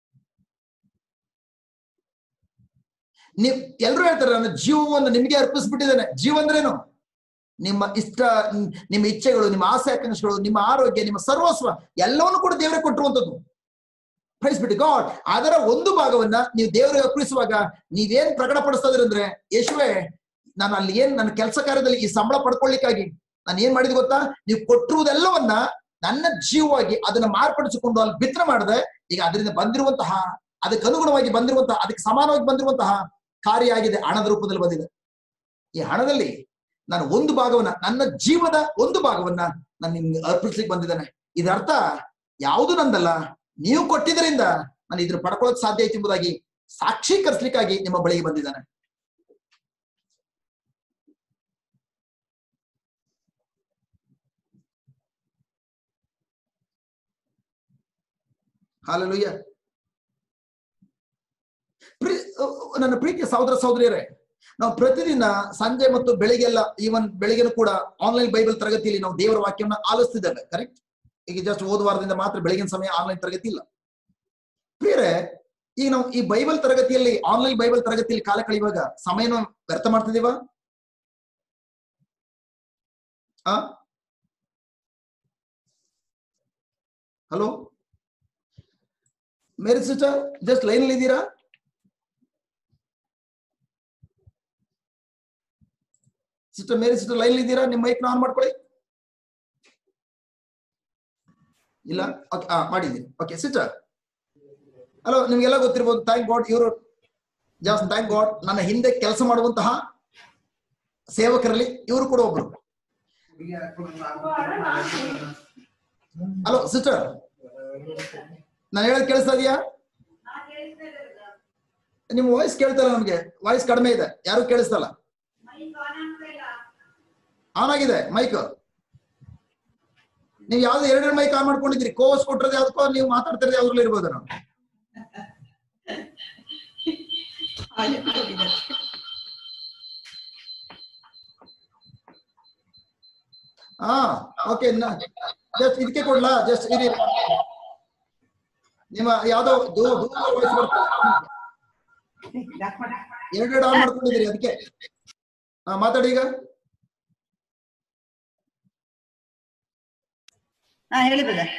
Speaker 1: ನೀವ್ ಎಲ್ರು ಹೇಳ್ತಾರೆ ನನ್ನ ಜೀವವನ್ನು ನಿಮಗೆ ಅರ್ಪಿಸ್ಬಿಟ್ಟಿದ್ದೇನೆ ಜೀವ ಅಂದ್ರೇನು ನಿಮ್ಮ ಇಷ್ಟ ಮ್, ನಿಮ್ಮ ಇಚ್ಛೆಗಳು ನಿಮ್ಮ ಆಸೆ ಆಕಾಂಕ್ಷೆಗಳು ನಿಮ್ಮ ಆರೋಗ್ಯ ನಿಮ್ಮ ಸರ್ವಸ್ವ ಎಲ್ಲವನ್ನು ಕೂಡ ದೇವರೇ ಕೊಟ್ಟಿರುವಂತದ್ದು ಪ್ರೈಸ್ ಬಿಟ್ಟು ಗಾಡ್ ಅದರ ಒಂದು ಭಾಗವನ್ನ ನೀವು ದೇವರಿಗೆ ಅರ್ಪಿಸುವಾಗ ನೀವೇನ್ ಪ್ರಕಟಪಡಿಸ್ತಾ ಇದ್ರಿ ಅಂದ್ರೆ ಯೇಸುವೆ ನಾನು ಅಲ್ಲಿ ಏನ್ ನನ್ನ ಕೆಲಸ ಕಾರ್ಯದಲ್ಲಿ ಈ ಸಂಬಳ ಪಡ್ಕೊಳ್ಳಿಕ್ಕಾಗಿ ನಾನು ಏನ್ ಮಾಡಿದ್ ಗೊತ್ತಾ ನೀವು ಕೊಟ್ಟಿರುವುದೆಲ್ಲವನ್ನ ನನ್ನ ಜೀವವಾಗಿ ಅದನ್ನ ಮಾರ್ಪಡಿಸಿಕೊಂಡು ಅಲ್ಲಿ ಬಿತ್ತನೆ ಮಾಡಿದೆ ಈಗ ಅದರಿಂದ ಬಂದಿರುವಂತಹ ಅದಕ್ಕೆ ಅನುಗುಣವಾಗಿ ಬಂದಿರುವಂತಹ ಅದಕ್ಕೆ ಸಮಾನವಾಗಿ ಬಂದಿರುವಂತಹ ಕಾರ್ಯ ಆಗಿದೆ ಹಣದ ರೂಪದಲ್ಲಿ ಬಂದಿದೆ ಈ ಹಣದಲ್ಲಿ ನಾನು ಒಂದು ಭಾಗವನ್ನ ನನ್ನ ಜೀವದ ಒಂದು ಭಾಗವನ್ನ ನಾನು ನಿಮ್ಗೆ ಅರ್ಪಿಸ್ಲಿಕ್ಕೆ ಬಂದಿದ್ದೇನೆ ಇದರ್ಥ ಯಾವುದು ನಂದಲ್ಲ ನೀವು ಕೊಟ್ಟಿದ್ದರಿಂದ ನಾನು ಇದ್ರ ಪಡ್ಕೊಳ್ಳೋಕೆ ಸಾಧ್ಯ ಐತಿ ಎಂಬುದಾಗಿ ಸಾಕ್ಷೀಕರಿಸ್ಲಿಕ್ಕಾಗಿ ನಿಮ್ಮ ಬಳಿಗೆ ಬಂದಿದ್ದಾನೆ ಹಾಲೆಲೂಯ್ಯ ಪ್ರೀ- ನನ್ನ ಪ್ರೀತಿಯ ಸಹೋದರ ಸಹೋದರಿಯರೇ ನಾವು ಪ್ರತಿದಿನ ಸಂಜೆ ಮತ್ತು ಬೆಳಿಗ್ಗೆಲ್ಲ ಈವನ್ ಬೆಳಿಗ್ಗೆನೂ ಕೂಡ ಆನ್ಲೈನ್ ಬೈಬಲ್ ತರಗತಿಯಲ್ಲಿ ನಾವು ದೇವರ ವಾಕ್ಯವನ್ನ ಆಲಿಸ್ತಿದ್ದೇವೆ ಕರೆಕ್ಟ್ ಈಗ ಜಸ್ಟ್ ಹೋದ ವಾರದಿಂದ ಮಾತ್ರ ಬೆಳಗಿನ ಸಮಯ ಆನ್ಲೈನ್ ತರಗತಿ ಇಲ್ಲ ಪ್ರಿಯರೇ ಈಗ ನಾವು ಈ ಬೈಬಲ್ ತರಗತಿಯಲ್ಲಿ ಆನ್ಲೈನ್ ಬೈಬಲ್ ತರಗತಿಯಲ್ಲಿ ಕಾಲ ಕಳೆಯುವಾಗ ಸಮಯನ ವ್ಯರ್ಥ ಮಾಡ್ತಿದೀವ ಆ hello Mary sister just line ಅಲ್ಲಿ ಇದ್ದೀರಾ ಸಿಸ್ಟರ್ ಮೇರಿ ಸಿಸ್ಟರ್ ಲೈನ್ ಇದ್ದೀರಾ ನಿಮ್ಮ ಮೈಕ್ ಆನ್ ಮಾಡ್ಕೊಳ್ಳಿ ಇಲ್ಲ ಓಕೆ ಆ ಮಾಡಿದ್ದೀನಿ ಓಕೆ ಸಿಸ್ಟರ್ ಹಲೋ ನಿಮ್ಗೆಲ್ಲ ಗೊತ್ತಿರ್ಬೋದು ಥ್ಯಾಂಕ್ ಗಾಡ್ ಇವರು ಜಾಸ್ಟ್ ಥ್ಯಾಂಕ್ ಗಾಡ್ ನನ್ನ ಹಿಂದೆ ಕೆಲಸ ಮಾಡುವಂತಹ ಸೇವಕರಲ್ಲಿ ಇವರು ಕೂಡ ಒಬ್ರು ಹಲೋ ಸಿಸ್ಟರ್ ನಾನು ಹೇಳೋದು ಕೇಳಿಸ್ತಾ ಇದೆಯಾ ನಿಮ್ಮ ವಾಯ್ಸ್ ಕೇಳ್ತಾ ಇಲ್ಲ ನಮ್ಗೆ ವಾಯ್ಸ್ ಕಡಿಮೆ ಇದೆ ಯಾರು ಕೇಳಿಸ್ತಲ್ಲ ಆನ್ ಆಗಿದೆ ಮೈಕ್ ನೀವು ಯಾವ್ದು ಎರಡೆರಡು ಮೈಕ್ ಆನ್ ಮಾಡ್ಕೊಂಡಿದ್ರಿ ಕೋರ್ಸ್ ಕೊಟ್ಟಿರೋದು ಯಾವ್ದಕ್ಕೋ ನೀವು ಮಾತಾಡ್ತಿರೋದು ಯಾವ್ದ್ರಲ್ಲಿ ಇರ್ಬೋದು ನಾವು ಹಾ ಓಕೆ ಜಸ್ಟ್ ಇದಕ್ಕೆ ಕೊಡ್ಲಾ ಜಸ್ಟ್ ಇರಿ ನಿಮ್ಮ ಯಾವ್ದೋ ದೂ- ದೂರ voice ಬರ್ತದೆ. ಎರಡೆರಡು ಆನ್ ಮಾಡ್ಕೊಂಡಿದ್ದೀರಿ ಅದಕ್ಕೆ ಹಾ ಮಾತಾಡಿ ಈಗ
Speaker 3: ಹಾ ಹೇಳಿ ಬ್ರದರ್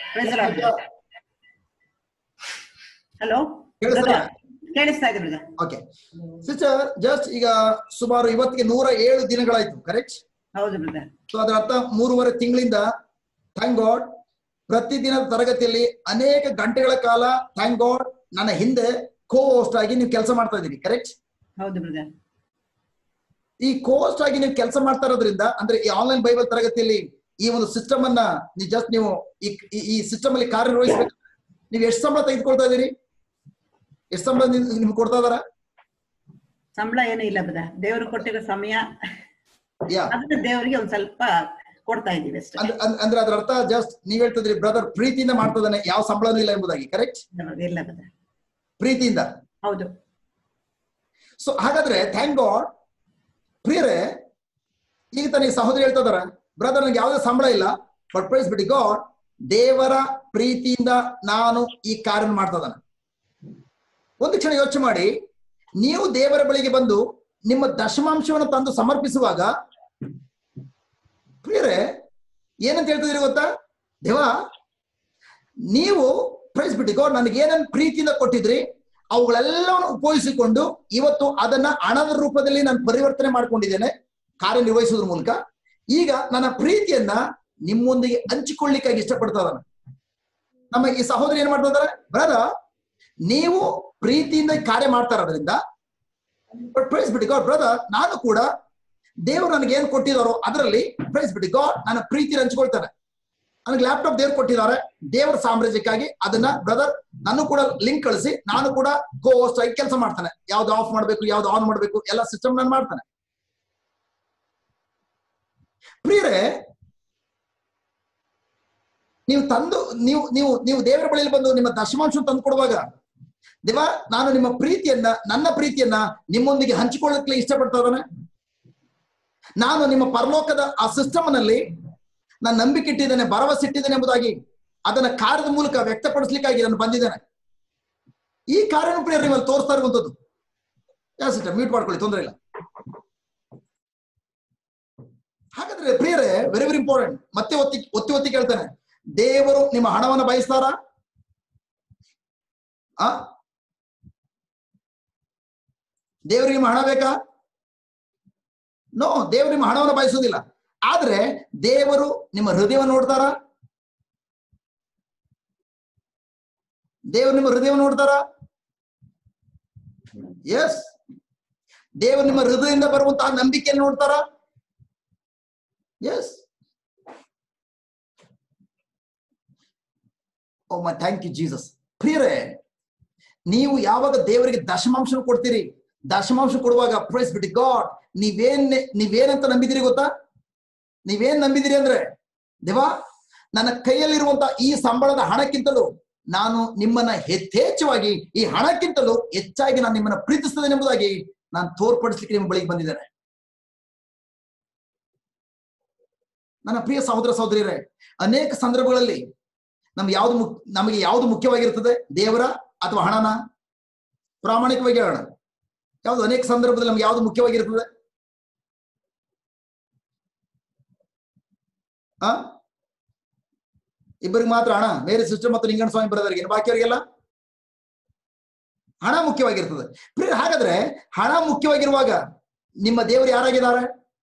Speaker 3: ಹಲೋ
Speaker 1: ಕೇಳಿಸ್ತಾ
Speaker 3: ಕೇಳಿಸ್ತಾ ಇದೆ ಬ್ರದರ್
Speaker 1: ಓಕೆ ಸಿಸ್ಟರ್ ಜಸ್ಟ್ ಈಗ ಸುಮಾರು ಇವತ್ತಿಗೆ ನೂರ ಏಳು ದಿನಗಳಾಯ್ತು ಕರೆಕ್ಟ್
Speaker 3: ಹೌದು ಬ್ರದರ್
Speaker 1: ಸೊ ಅದರ ಅರ್ಥ ಮೂರುವರೆ ತಿಂಗಳಿಂದ ಥ್ಯಾಂಕ್ ಗಾಡ್ ಪ್ರತಿದಿನದ ತರಗತಿಯಲ್ಲಿ ಅನೇಕ ಗಂಟೆಗಳ ಕಾಲ ಥ್ಯಾಂಕ್ ಗಾಡ್ ನನ್ನ ಹಿಂದೆ ಕೋ ಹೋಸ್ಟ್ ಆಗಿ ನೀವು ಕೆಲಸ ಮಾಡ್ತಾ ಇದ್ದೀರಿ ಕರೆಕ್ಟ್
Speaker 3: ಹೌದು ಬ್ರದರ್
Speaker 1: ಈ ಕೋ ಹೋಸ್ಟ್ ಆಗಿ ನೀವು ಕೆಲಸ ಮಾಡ್ತಾ ಇರೋದ್ರಿಂದ ಅಂದ್ರೆ ಈ ಆನ್ಲೈನ್ ಬೈಬಲ್ ತರಗತಿಯಲ್ಲಿ ಈ ಒಂದು ಸಿಸ್ಟಮ್ ಅನ್ನ ನೀವು ಜಸ್ಟ್ ನೀವು ಈ ಈ- ಈ ಸಿಸ್ಟಮ್ ಅಲ್ಲಿ ಕಾರ್ಯನಿರ್ವಹಿಸಬೇಕು ನೀವು ಎಷ್ಟು ಸಂಬಳ ತೆಗೆದುಕೊಳ್ತಾ ಇದೀರಿ ಎಷ್ಟು ಸಂಬಳ ನಿಮ್- ನಿಮ್ಗೆ ಕೊಡ್ತಾ ಇದಾರ
Speaker 3: ಸಂಬಳ ಏನೂ ಇಲ್ಲ ಬ್ರದರ್ ದೇವರು ಕೊಟ್ಟಿರೋ ಸಮಯ
Speaker 1: ಯಾ
Speaker 3: ಅದನ್ನ ದೇವರಿಗೆ ಒಂದ್ ಸ್ವಲ್ಪ ಕೊಡ್ತಾ ಇದೀವಿ ಅಷ್ಟೇ
Speaker 1: ಅಂದ್ರೆ ಅಂದ್- ಅಂದ್ರೆ ಅದರ ಅರ್ಥ ಜಸ್ಟ್ ನೀವ್ ಹೇಳ್ತಿದ್ರಿ ಬ್ರದರ್ ಪ್ರೀತಿಯಿಂದ ಮಾಡ್ತದಾನೆ ಯಾವ ಸಂಬಳನೂ ಇಲ್ಲ ಎಂಬುದಾಗಿ ಕರೆಕ್ಟ್
Speaker 3: ಇಲ್ಲ ಬ್ರದರ್
Speaker 1: ಪ್ರೀತಿಯಿಂದ
Speaker 3: ಹೌದು
Speaker 1: ಸೊ ಹಾಗಾದ್ರೆ ಥ್ಯಾಂಕ್ ಗಾಡ್ ಪ್ರಿಯರೇ ಈಗ ತಾನೇ ಈ ಸಹೋದರಿ ಹೇಳ್ತಾ ಇದಾರ ಬ್ರದರ್ ನನಗೆ ಯಾವುದೇ ಸಂಬಳ ಇಲ್ಲ ಬಟ್ ಪ್ರೈಸ್ ಬಿಡಿ ಗಾಡ್ ದೇವರ ಪ್ರೀತಿಯಿಂದ ನಾನು ಈ ಕಾರ್ಯ ಮಾಡ್ತಾ ಇದ್ದಾನೆ ಒಂದು ಕ್ಷಣ ಯೋಚನೆ ಮಾಡಿ ನೀವು ದೇವರ ಬಳಿಗೆ ಬಂದು ನಿಮ್ಮ ದಶಮಾಂಶವನ್ನು ತಂದು ಸಮರ್ಪಿಸುವಾಗ ಪ್ರಿಯರೇ ಏನಂತ ಹೇಳ್ತಿದ್ದೀರಿ ಗೊತ್ತಾ ದೇವ ನೀವು ಪ್ರೈಸ್ ಬಿಟ್ಟು ಗಾಡ್ ನನಗೆ ಏನನ್ನ ಪ್ರೀತಿಯಿಂದ ಕೊಟ್ಟಿದ್ರಿ ಅವುಗಳೆಲ್ಲವನ್ನು ಉಪಯೋಗಿಸಿಕೊಂಡು ಇವತ್ತು ಅದನ್ನ ಹಣದ ರೂಪದಲ್ಲಿ ನಾನು ಪರಿವರ್ತನೆ ಮಾಡ್ಕೊಂಡಿದ್ದೇನೆ ಕಾರ್ಯನಿರ್ವಹಿಸೋದ್ರ ಮೂಲಕ ಈಗ ನನ್ನ ಪ್ರೀತಿಯನ್ನ ನಿಮ್ಮೊಂದಿಗೆ ಹಂಚಿಕೊಳ್ಳಿಕ್ಕಾಗಿ ಇಷ್ಟಪಡ್ತಾ ಇದ್ದಾನೆ ನಮ್ಮ ಈ ಸಹೋದರಿ ಏನ್ ಮಾಡ್ತಾ ಇದಾರೆ ಬ್ರದ ನೀವು ಪ್ರೀತಿಯಿಂದ ಈ ಕಾರ್ಯ ಮಾಡ್ತಾ ಇರೋದ್ರಿಂದ ಬಟ್ ಪ್ರೈಸ್ ಬಿಟ್ಟು ಗಾಡ್ ಬ್ರದರ್ ನಾನು ಕೂಡ ದೇವರು ನನಗೆ ಏನ್ ಕೊಟ್ಟಿದಾರೋ ಅದರಲ್ಲಿ ಪ್ರೈಸ್ ಬಿಟ್ಟು ಗಾಡ್ ನನ್ನ ಪ್ರೀತಿ ಹಂಚ್ಕೊಳ್ತಾನೆ ನನಗೆ ಲ್ಯಾಪ್ಟಾಪ್ ದೇವ್ರು ಕೊಟ್ಟಿದ್ದಾರೆ ದೇವರ ಸಾಮ್ರಾಜ್ಯಕ್ಕಾಗಿ ಅದನ್ನ ಬ್ರದರ್ ನಾನು ಕೂಡ ಲಿಂಕ್ ಕಳಿಸಿ ನಾನು ಕೂಡ ಗೋ ಹೋಸ್ಟ್ ಆಗಿ ಕೆಲಸ ಮಾಡ್ತಾನೆ ಯಾವ್ದು ಆಫ್ ಮಾಡ್ಬೇಕು ಯಾವ್ದು ಆನ್ ಮಾಡ್ಬೇಕು ಎಲ್ಲ ಸಿಸ್ಟಮ್ ನಾನು ಮಾಡ್ತಾನೆ ಪ್ರಿಯರೇ ನೀವು ತಂದು ನೀವು ನೀವು ನೀವು ದೇವರ ಬಳಿಯಲ್ಲಿ ಬಂದು ನಿಮ್ಮ ದಶಮಾಂಶ ತಂದು ಕೊಡುವಾಗ ದೇವ ನಾನು ನಿಮ್ಮ ಪ್ರೀತಿಯನ್ನ ನನ್ನ ಪ್ರೀತಿಯನ್ನ ನಿಮ್ಮೊಂದಿಗೆ ಹಂಚಿಕೊಳ್ಳಕ್ಕೆ ಇಷ್ಟಪಡ್ತಾ ಇದ್ದಾನೆ ನಾನು ನಿಮ್ಮ ಪರಲೋಕದ ಆ ಸಿಸ್ಟಮ್ ನಲ್ಲಿ ನಾನು ನಂಬಿಕೆ ಇಟ್ಟಿದ್ದೇನೆ ಭರವಸೆ ಇಟ್ಟಿದ್ದೇನೆ ಎಂಬುದಾಗಿ ಅದನ್ನ ಕಾರ್ಯದ ಮೂಲಕ ವ್ಯಕ್ತಪಡಿಸ್ಲಿಕ್ಕಾಗಿ ನಾನು ಬಂದಿದ್ದೇನೆ ಈ ಕಾರ್ಯನ ಪ್ರಿಯರು ನೀವಲ್ಲಿ ತೋರಿಸ್ತಾ ಇರುವಂತದ್ದು ಯಾ ಸಿಸ್ಟರ್ ಮ್ಯೂಟ್ ಮಾಡ್ಕೊಳ್ಳಿ ತೊಂದರೆ ಇಲ್ಲ ಹಾಗಾದ್ರೆ ಪ್ರಿಯರೇ ವೆರಿ ವೆರಿ ಇಂಪಾರ್ಟೆಂಟ್ ಮತ್ತೆ ಒತ್ತಿ ಒತ್ತಿ ಒತ್ತಿ ಕೇಳ್ತಾನೆ ದೇವರು ನಿಮ್ಮ ಹಣವನ್ನು ಬಯಸ್ತಾರ ಆ ದೇವರು ನಿಮ್ಮ ಹಣ ಬೇಕಾ ನೋ ದೇವರು ನಿಮ್ಮ ಹಣವನ್ನು ಬಯಸೋದಿಲ್ಲ ಆದ್ರೆ ದೇವರು ನಿಮ್ಮ ಹೃದಯವನ್ನು ನೋಡ್ತಾರ ದೇವರು ನಿಮ್ಮ ಹೃದಯವನ್ನು ನೋಡ್ತಾರ ಎಸ್ ದೇವರು ನಿಮ್ಮ ಹೃದಯದಿಂದ ಬರುವಂತಹ ನಂಬಿಕೆಯನ್ನು ನೋಡ್ತಾರ yes oh my thank you Jesus ಪ್ರಿಯರೇ ನೀವು ಯಾವಾಗ ದೇವರಿಗೆ ದಶಮಾಂಶ ಕೊಡ್ತೀರಿ ದಶಮಾಂಶ ಕೊಡುವಾಗ ಪ್ರೈಸ್ ಬಿಟ್ಟು ಗಾಡ್ ನೀವೇನ್ ನೀವೇನಂತ ನಂಬಿದಿರಿ ಗೊತ್ತಾ ನೀವೇನ್ ನಂಬಿದಿರಿ ಅಂದ್ರೆ ದೇವಾ ನನ್ನ ಕೈಯಲ್ಲಿರುವಂತ ಈ ಸಂಬಳದ ಹಣಕ್ಕಿಂತಲೂ ನಾನು ನಿಮ್ಮನ್ನ ಯಥೇಚ್ಛವಾಗಿ ಈ ಹಣಕ್ಕಿಂತಲೂ ಹೆಚ್ಚಾಗಿ ನಾನು ನಿಮ್ಮನ್ನ ಪ್ರೀತಿಸ್ತೇನೆ ಎಂಬುದಾಗಿ ನಾನು ತೋರ್ಪಡಿಸ್ಲಿಕ್ಕೆ ನಿಮ್ಮ ಬಳಿಗೆ ಬಂದಿದ್ದೇನೆ ನನ್ನ ಪ್ರಿಯ ಸಹೋದರ ಸಹೋದರಿಯರೇ ಅನೇಕ ಸಂದರ್ಭಗಳಲ್ಲಿ ನಮ್ಗೆ ಯಾವ್ದು ಮುಕ್ ನಮಗೆ ಯಾವ್ದು ಮುಖ್ಯವಾಗಿರ್ತದೆ ದೇವರ ಅಥವಾ ಹಣನ ಪ್ರಾಮಾಣಿಕವಾಗಿ ಹೇಳೋಣ ಯಾವ್ದು ಅನೇಕ ಸಂದರ್ಭದಲ್ಲಿ ನಮ್ಗೆ ಯಾವ್ದು ಮುಖ್ಯವಾಗಿರ್ತದೆ ಆ ಇಬ್ಬರಿಗೆ ಮಾತ್ರ ಹಣ ಮೇರಿ ಸಿಸ್ಟರ್ ಮತ್ತು ಲಿಂಗಣ ಸ್ವಾಮಿ ಬರೋದರಿಗೆ ಬಾಕಿಯವರಿಗೆಲ್ಲ ಹಣ ಮುಖ್ಯವಾಗಿರ್ತದೆ ಪ್ರಿಯ ಹಾಗಾದ್ರೆ ಹಣ ಮುಖ್ಯವಾಗಿರುವಾಗ ನಿಮ್ಮ ದೇವರು ಯಾರಾಗಿದ್ದಾರೆ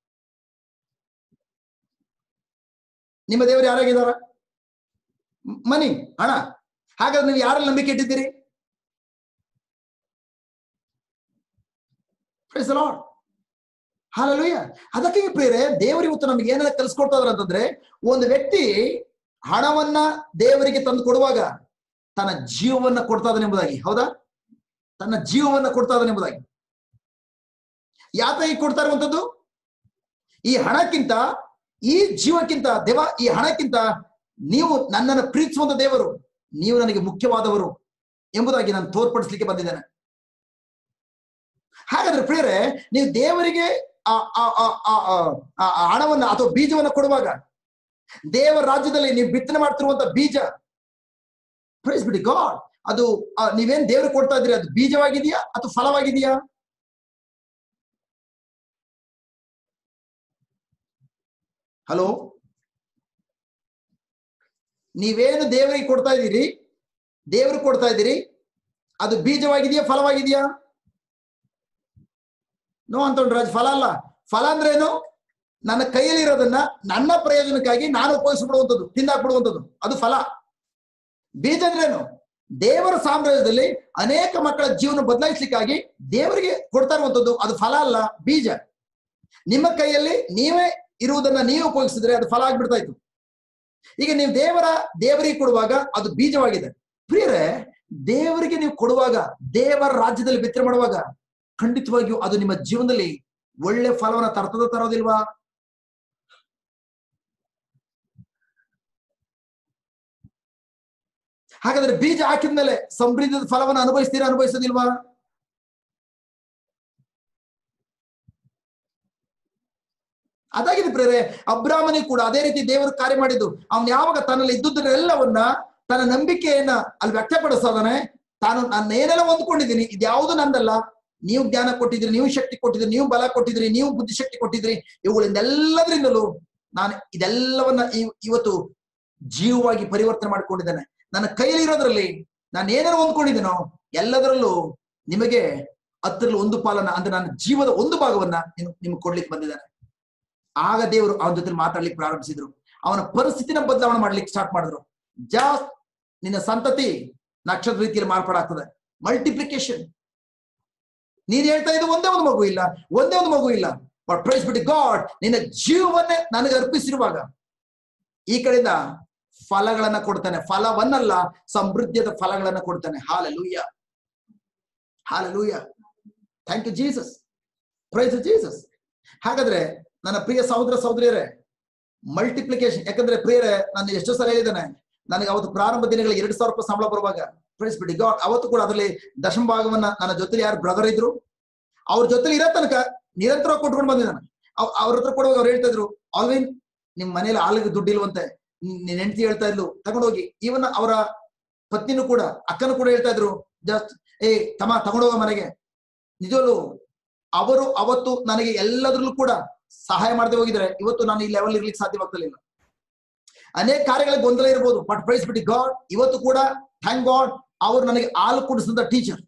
Speaker 1: ನಿಮ್ಮ ದೇವರು ಯಾರಾಗಿದ್ದಾರೆ ಮನಿ ಹಣ ಹಾಗಾದ್ರೆ ನೀವು ಯಾರಲ್ಲಿ ನಂಬಿಕೆ ಇಟ್ಟಿದ್ದೀರಿ ಹಾಲಲುಯ್ಯ ಅದಕ್ಕೆ ಪ್ರಿಯರೇ ದೇವರು ಇವತ್ತು ನಮ್ಗೆ ಏನೆಲ್ಲ ಕಲಿಸ್ಕೊಡ್ತಾ ಇದಾರೆ ಅಂತಂದ್ರೆ ಒಂದು ವ್ಯಕ್ತಿ ಹಣವನ್ನ ದೇವರಿಗೆ ತಂದು ಕೊಡುವಾಗ ತನ್ನ ಜೀವವನ್ನ ಕೊಡ್ತಾ ಇದ್ದಾನೆ ಎಂಬುದಾಗಿ ಹೌದಾ ತನ್ನ ಜೀವವನ್ನ ಕೊಡ್ತಾ ಇದ್ದಾನೆ ಎಂಬುದಾಗಿ ಯಾತಾಗಿ ಕೊಡ್ತಾ ಇರುವಂತದ್ದು ಈ ಹಣಕ್ಕಿಂತ ಈ ಜೀವಕ್ಕಿಂತ ದೇವ ಈ ಹಣಕ್ಕಿಂತ ನೀವು ನನ್ನನ್ನು ಪ್ರೀತಿಸುವಂತ ದೇವರು ನೀವು ನನಗೆ ಮುಖ್ಯವಾದವರು ಎಂಬುದಾಗಿ ನಾನು ತೋರ್ಪಡಿಸ್ಲಿಕ್ಕೆ ಬಂದಿದ್ದೇನೆ ಹಾಗಾದ್ರೆ ಪ್ರಿಯರೇ ನೀವು ದೇವರಿಗೆ ಆ ಆ- ಆ- ಆ- ಆ- ಆ- ಆ ಹಣವನ್ನ ಅಥವಾ ಬೀಜವನ್ನ ಕೊಡುವಾಗ ದೇವರ ರಾಜ್ಯದಲ್ಲಿ ನೀವು ಬಿತ್ತನೆ ಮಾಡ್ತಿರುವಂತ ಬೀಜ ಪ್ರೈಸ್ ಬಿಡಿ ಗಾಡ್ ಅದು ಆ, ನೀವೇನ್ ದೇವ್ರಿಗೆ ಕೊಡ್ತಾ ಇದ್ರಿ ಅದು ಬೀಜವಾಗಿದೆಯಾ ಅಥವಾ ಫಲವಾಗಿದೆಯಾ ಹಲೋ ನೀವೇನು ದೇವರಿಗೆ ಕೊಡ್ತಾ ಇದ್ದೀರಿ ದೇವ್ರಿಗೆ ಕೊಡ್ತಾ ಇದ್ದೀರಿ ಅದು ಬೀಜವಾಗಿದೆಯಾ ಫಲವಾಗಿದೆಯಾ ನೋ ಅಂತ ರಾಜ್ ಫಲ ಅಲ್ಲ ಫಲ ಅಂದ್ರೆ ಏನು ನನ್ನ ಕೈಯಲ್ಲಿರೋದನ್ನ ನನ್ನ ಪ್ರಯೋಜನಕ್ಕಾಗಿ ನಾನು ಉಪಯೋಗಿಸ್ಬಿಡುವಂಥದ್ದು ತಿಂದಾಕ್ಬಿಡುವಂಥದ್ದು ಅದು ಫಲ ಬೀಜ ಅಂದ್ರೇನು ದೇವರ ಸಾಮ್ರಾಜ್ಯದಲ್ಲಿ ಅನೇಕ ಮಕ್ಕಳ ಜೀವನ ಬದಲಾಯಿಸ್ಲಿಕ್ಕಾಗಿ ದೇವರಿಗೆ ಕೊಡ್ತಾ ಇರುವಂತದ್ದು ಅದು ಫಲ ಅಲ್ಲ ಬೀಜ ನಿಮ್ಮ ಕೈಯಲ್ಲಿ ನೀವೇ ಇರುವುದನ್ನ ನೀವೇ ಉಪಯೋಗಿಸಿದ್ರೆ ಅದು ಫಲ ಆಗ್ಬಿಡ್ತಾ ಇತ್ತು ಈಗ ನೀವು ದೇವರ ದೇವರಿಗೆ ಕೊಡುವಾಗ ಅದು ಬೀಜವಾಗಿದೆ ಪ್ರಿಯರೇ ದೇವರಿಗೆ ನೀವು ಕೊಡುವಾಗ ದೇವರ ರಾಜ್ಯದಲ್ಲಿ ಬಿತ್ತನೆ ಮಾಡುವಾಗ ಖಂಡಿತವಾಗಿಯೂ ಅದು ನಿಮ್ಮ ಜೀವನದಲ್ಲಿ ಒಳ್ಳೆ ಫಲವನ್ನ ತರ್ತದ ತರೋದಿಲ್ವಾ ಹಾಗಾದ್ರೆ ಬೀಜ ಹಾಕಿದ್ಮೇಲೆ ಸಮೃದ್ಧದ ಫಲವನ್ನು ಅನುಭವಿಸ್ತೀರಾ ಅನುಭವಿಸೋದಿಲ್ವಾ ಅದಾಗಿದೆ ಪ್ರೇರೆ ಅಬ್ರಾಹ್ಮನಿಗೆ ಕೂಡ ಅದೇ ರೀತಿ ದೇವರು ಕಾರ್ಯ ಮಾಡಿದ್ದು ಅವನು ಯಾವಾಗ ತನ್ನಲ್ಲಿ ಇದ್ದುದರೆಲ್ಲವನ್ನ ತನ್ನ ನಂಬಿಕೆಯನ್ನ ಅಲ್ಲಿ ವ್ಯಕ್ತಪಡಿಸೋದನೆ ತಾನು ನಾನು ಏನೆಲ್ಲ ಹೊಂದ್ಕೊಂಡಿದ್ದೀನಿ ಇದ್ಯಾವುದು ನಂದಲ್ಲ ನೀವು ಜ್ಞಾನ ಕೊಟ್ಟಿದ್ರಿ ನೀವು ಶಕ್ತಿ ಕೊಟ್ಟಿದ್ರಿ ನೀವು ಬಲ ಕೊಟ್ಟಿದ್ರಿ ನೀವು ಬುದ್ಧಿಶಕ್ತಿ ಕೊಟ್ಟಿದ್ರಿ ಇವುಗಳಿಂದೆಲ್ಲದರಿಂದಲೂ ನಾನು ಇದೆಲ್ಲವನ್ನ ಇವ್- ಇವತ್ತು ಜೀವವಾಗಿ ಪರಿವರ್ತನೆ ಮಾಡಿಕೊಂಡಿದ್ದೇನೆ ನನ್ನ ಕೈಯಲ್ಲಿ ಇರೋದ್ರಲ್ಲಿ ನಾನು ಏನೇನು ಹೊಂದ್ಕೊಂಡಿದ್ದೀನೋ ಎಲ್ಲದರಲ್ಲೂ ನಿಮಗೆ ಹತ್ತರಲ್ಲಿ ಒಂದು ಪಾಲನ್ನ ಅಂದ್ರೆ ನನ್ನ ಜೀವದ ಒಂದು ಭಾಗವನ್ನ ನಿಮ್ ನಿಮ್ಗೆ ಕೊಡ್ಲಿಕ್ಕೆ ಬಂದಿದ್ದಾನೆ ಆಗ ದೇವರು ಅವನ ಜೊತೆ ಮಾತಾಡ್ಲಿಕ್ಕೆ ಪ್ರಾರಂಭಿಸಿದ್ರು ಅವನ ಪರಿಸ್ಥಿತಿನ ಬದಲಾವಣೆ ಮಾಡ್ಲಿಕ್ಕೆ ಸ್ಟಾರ್ಟ್ ಮಾಡಿದ್ರು ಜಾಸ್ ನಿನ್ನ ಸಂತತಿ ನಕ್ಷತ್ರ ರೀತಿಯಲ್ಲಿ ಮಾರ್ಪಾಡಾಗ್ತದೆ ಮಲ್ಟಿಪ್ಲಿಕೇಶನ್ ನೀನ್ ಹೇಳ್ತಾ ಇದ್ದು ಒಂದೇ ಒಂದು ಮಗು ಇಲ್ಲ ಒಂದೇ ಒಂದು ಮಗು ಇಲ್ಲ ಬಟ್ ಪ್ರೈಸ್ ಬಿಟ್ಟು ಗಾಡ್ ನಿನ್ನ ಜೀವವನ್ನೇ ನನಗೆ ಅರ್ಪಿಸಿರುವಾಗ ಈ ಕಡೆಯಿಂದ ಫಲಗಳನ್ನ ಕೊಡ್ತಾನೆ ಫಲವನ್ನಲ್ಲ ಸಮೃದ್ಧಿಯದ ಫಲಗಳನ್ನ ಕೊಡ್ತಾನೆ hallelujah hallelujah thank you Jesus praise Jesus ಹಾಗಾದ್ರೆ ನನ್ನ ಪ್ರಿಯ ಸಹೋದರ ಸಹೋದರಿಯರೇ ಮಲ್ಟಿಪ್ಲಿಕೇಶನ್ ಯಾಕಂದ್ರೆ ಪ್ರಿಯರೇ ನಾನು ಎಷ್ಟೋ ಸಲ ಹೇಳಿದ್ದೇನೆ ನನಗೆ ಅವತ್ತು ಪ್ರಾರಂಭ ದಿನಗಳಿಗೆ ಎರಡು ಸಾವಿರ ರೂಪಾಯಿ ಸಂಬಳ ಬರುವಾಗ ಪ್ರೈಸ್ ಬಿಡಿ ಗಾಡ್ ಅವತ್ತು ಕೂಡ ಅದರಲ್ಲಿ ದಶಮ ಭಾಗವನ್ನ ನನ್ನ ಜೊತೆ ಯಾರು ಬ್ರದರ್ ಇದ್ರು ಅವ್ರ ಜೊತೆ ಇರೋ ತನಕ ನಿರಂತರವಾಗಿ ಕೊಟ್ಕೊಂಡು ಬಂದಿದ್ದಾನೆ ಅವ್- ಅವ್ರ ಹತ್ರ ಕೊಡುವಾಗ ಅವ್ರು ಹೇಳ್ತಾ ಇದ್ರು ಆಲ್ವಿನ್ ನಿಮ್ ಮನೇಲಿ ಹಾಲಿಗೆ ದುಡ್ಡಿಲ್ವಂತೆ ನಿನ್ ಹೆಂಡತಿ ಹೇಳ್ತಾ ಇದ್ಲು ತಗೊಂಡೋಗಿ ಇವನ್ ಅವರ ಪತ್ನಿನೂ ಕೂಡ ಅಕ್ಕನೂ ಕೂಡ ಹೇಳ್ತಾ ಇದ್ರು ಜಸ್ಟ್ ಏ ತಮ್ಮ ತಗೊಂಡೋಗ ಮನೆಗೆ ನಿಜವಲ್ಲೂ ಅವರು ಅವತ್ತು ನನಗೆ ಎಲ್ಲದ್ರಲ್ಲೂ ಕೂಡ ಸಹಾಯ ಮಾಡದೆ ಹೋಗಿದ್ರೆ ಇವತ್ತು ನಾನು ಈ ಲೆವೆಲ್ ಇರ್ಲಿಕ್ಕೆ ಸಾಧ್ಯವಾಗ್ತಿರ್ಲಿಲ್ಲ ಅನೇಕ ಕಾರ್ಯಗಳಿಗೆ ಗೊಂದಲ ಇರ್ಬೋದು ಬಟ್ ಪ್ರೈಸ್ ಬಿಟ್ಟು ಗಾಡ್ ಇವತ್ತು ಕೂಡ ಥ್ಯಾಂಕ್ ಗಾಡ್ ಅವರು ನನಗೆ ಹಾಲು ಕುಡಿಸಿದ ಟೀಚರ್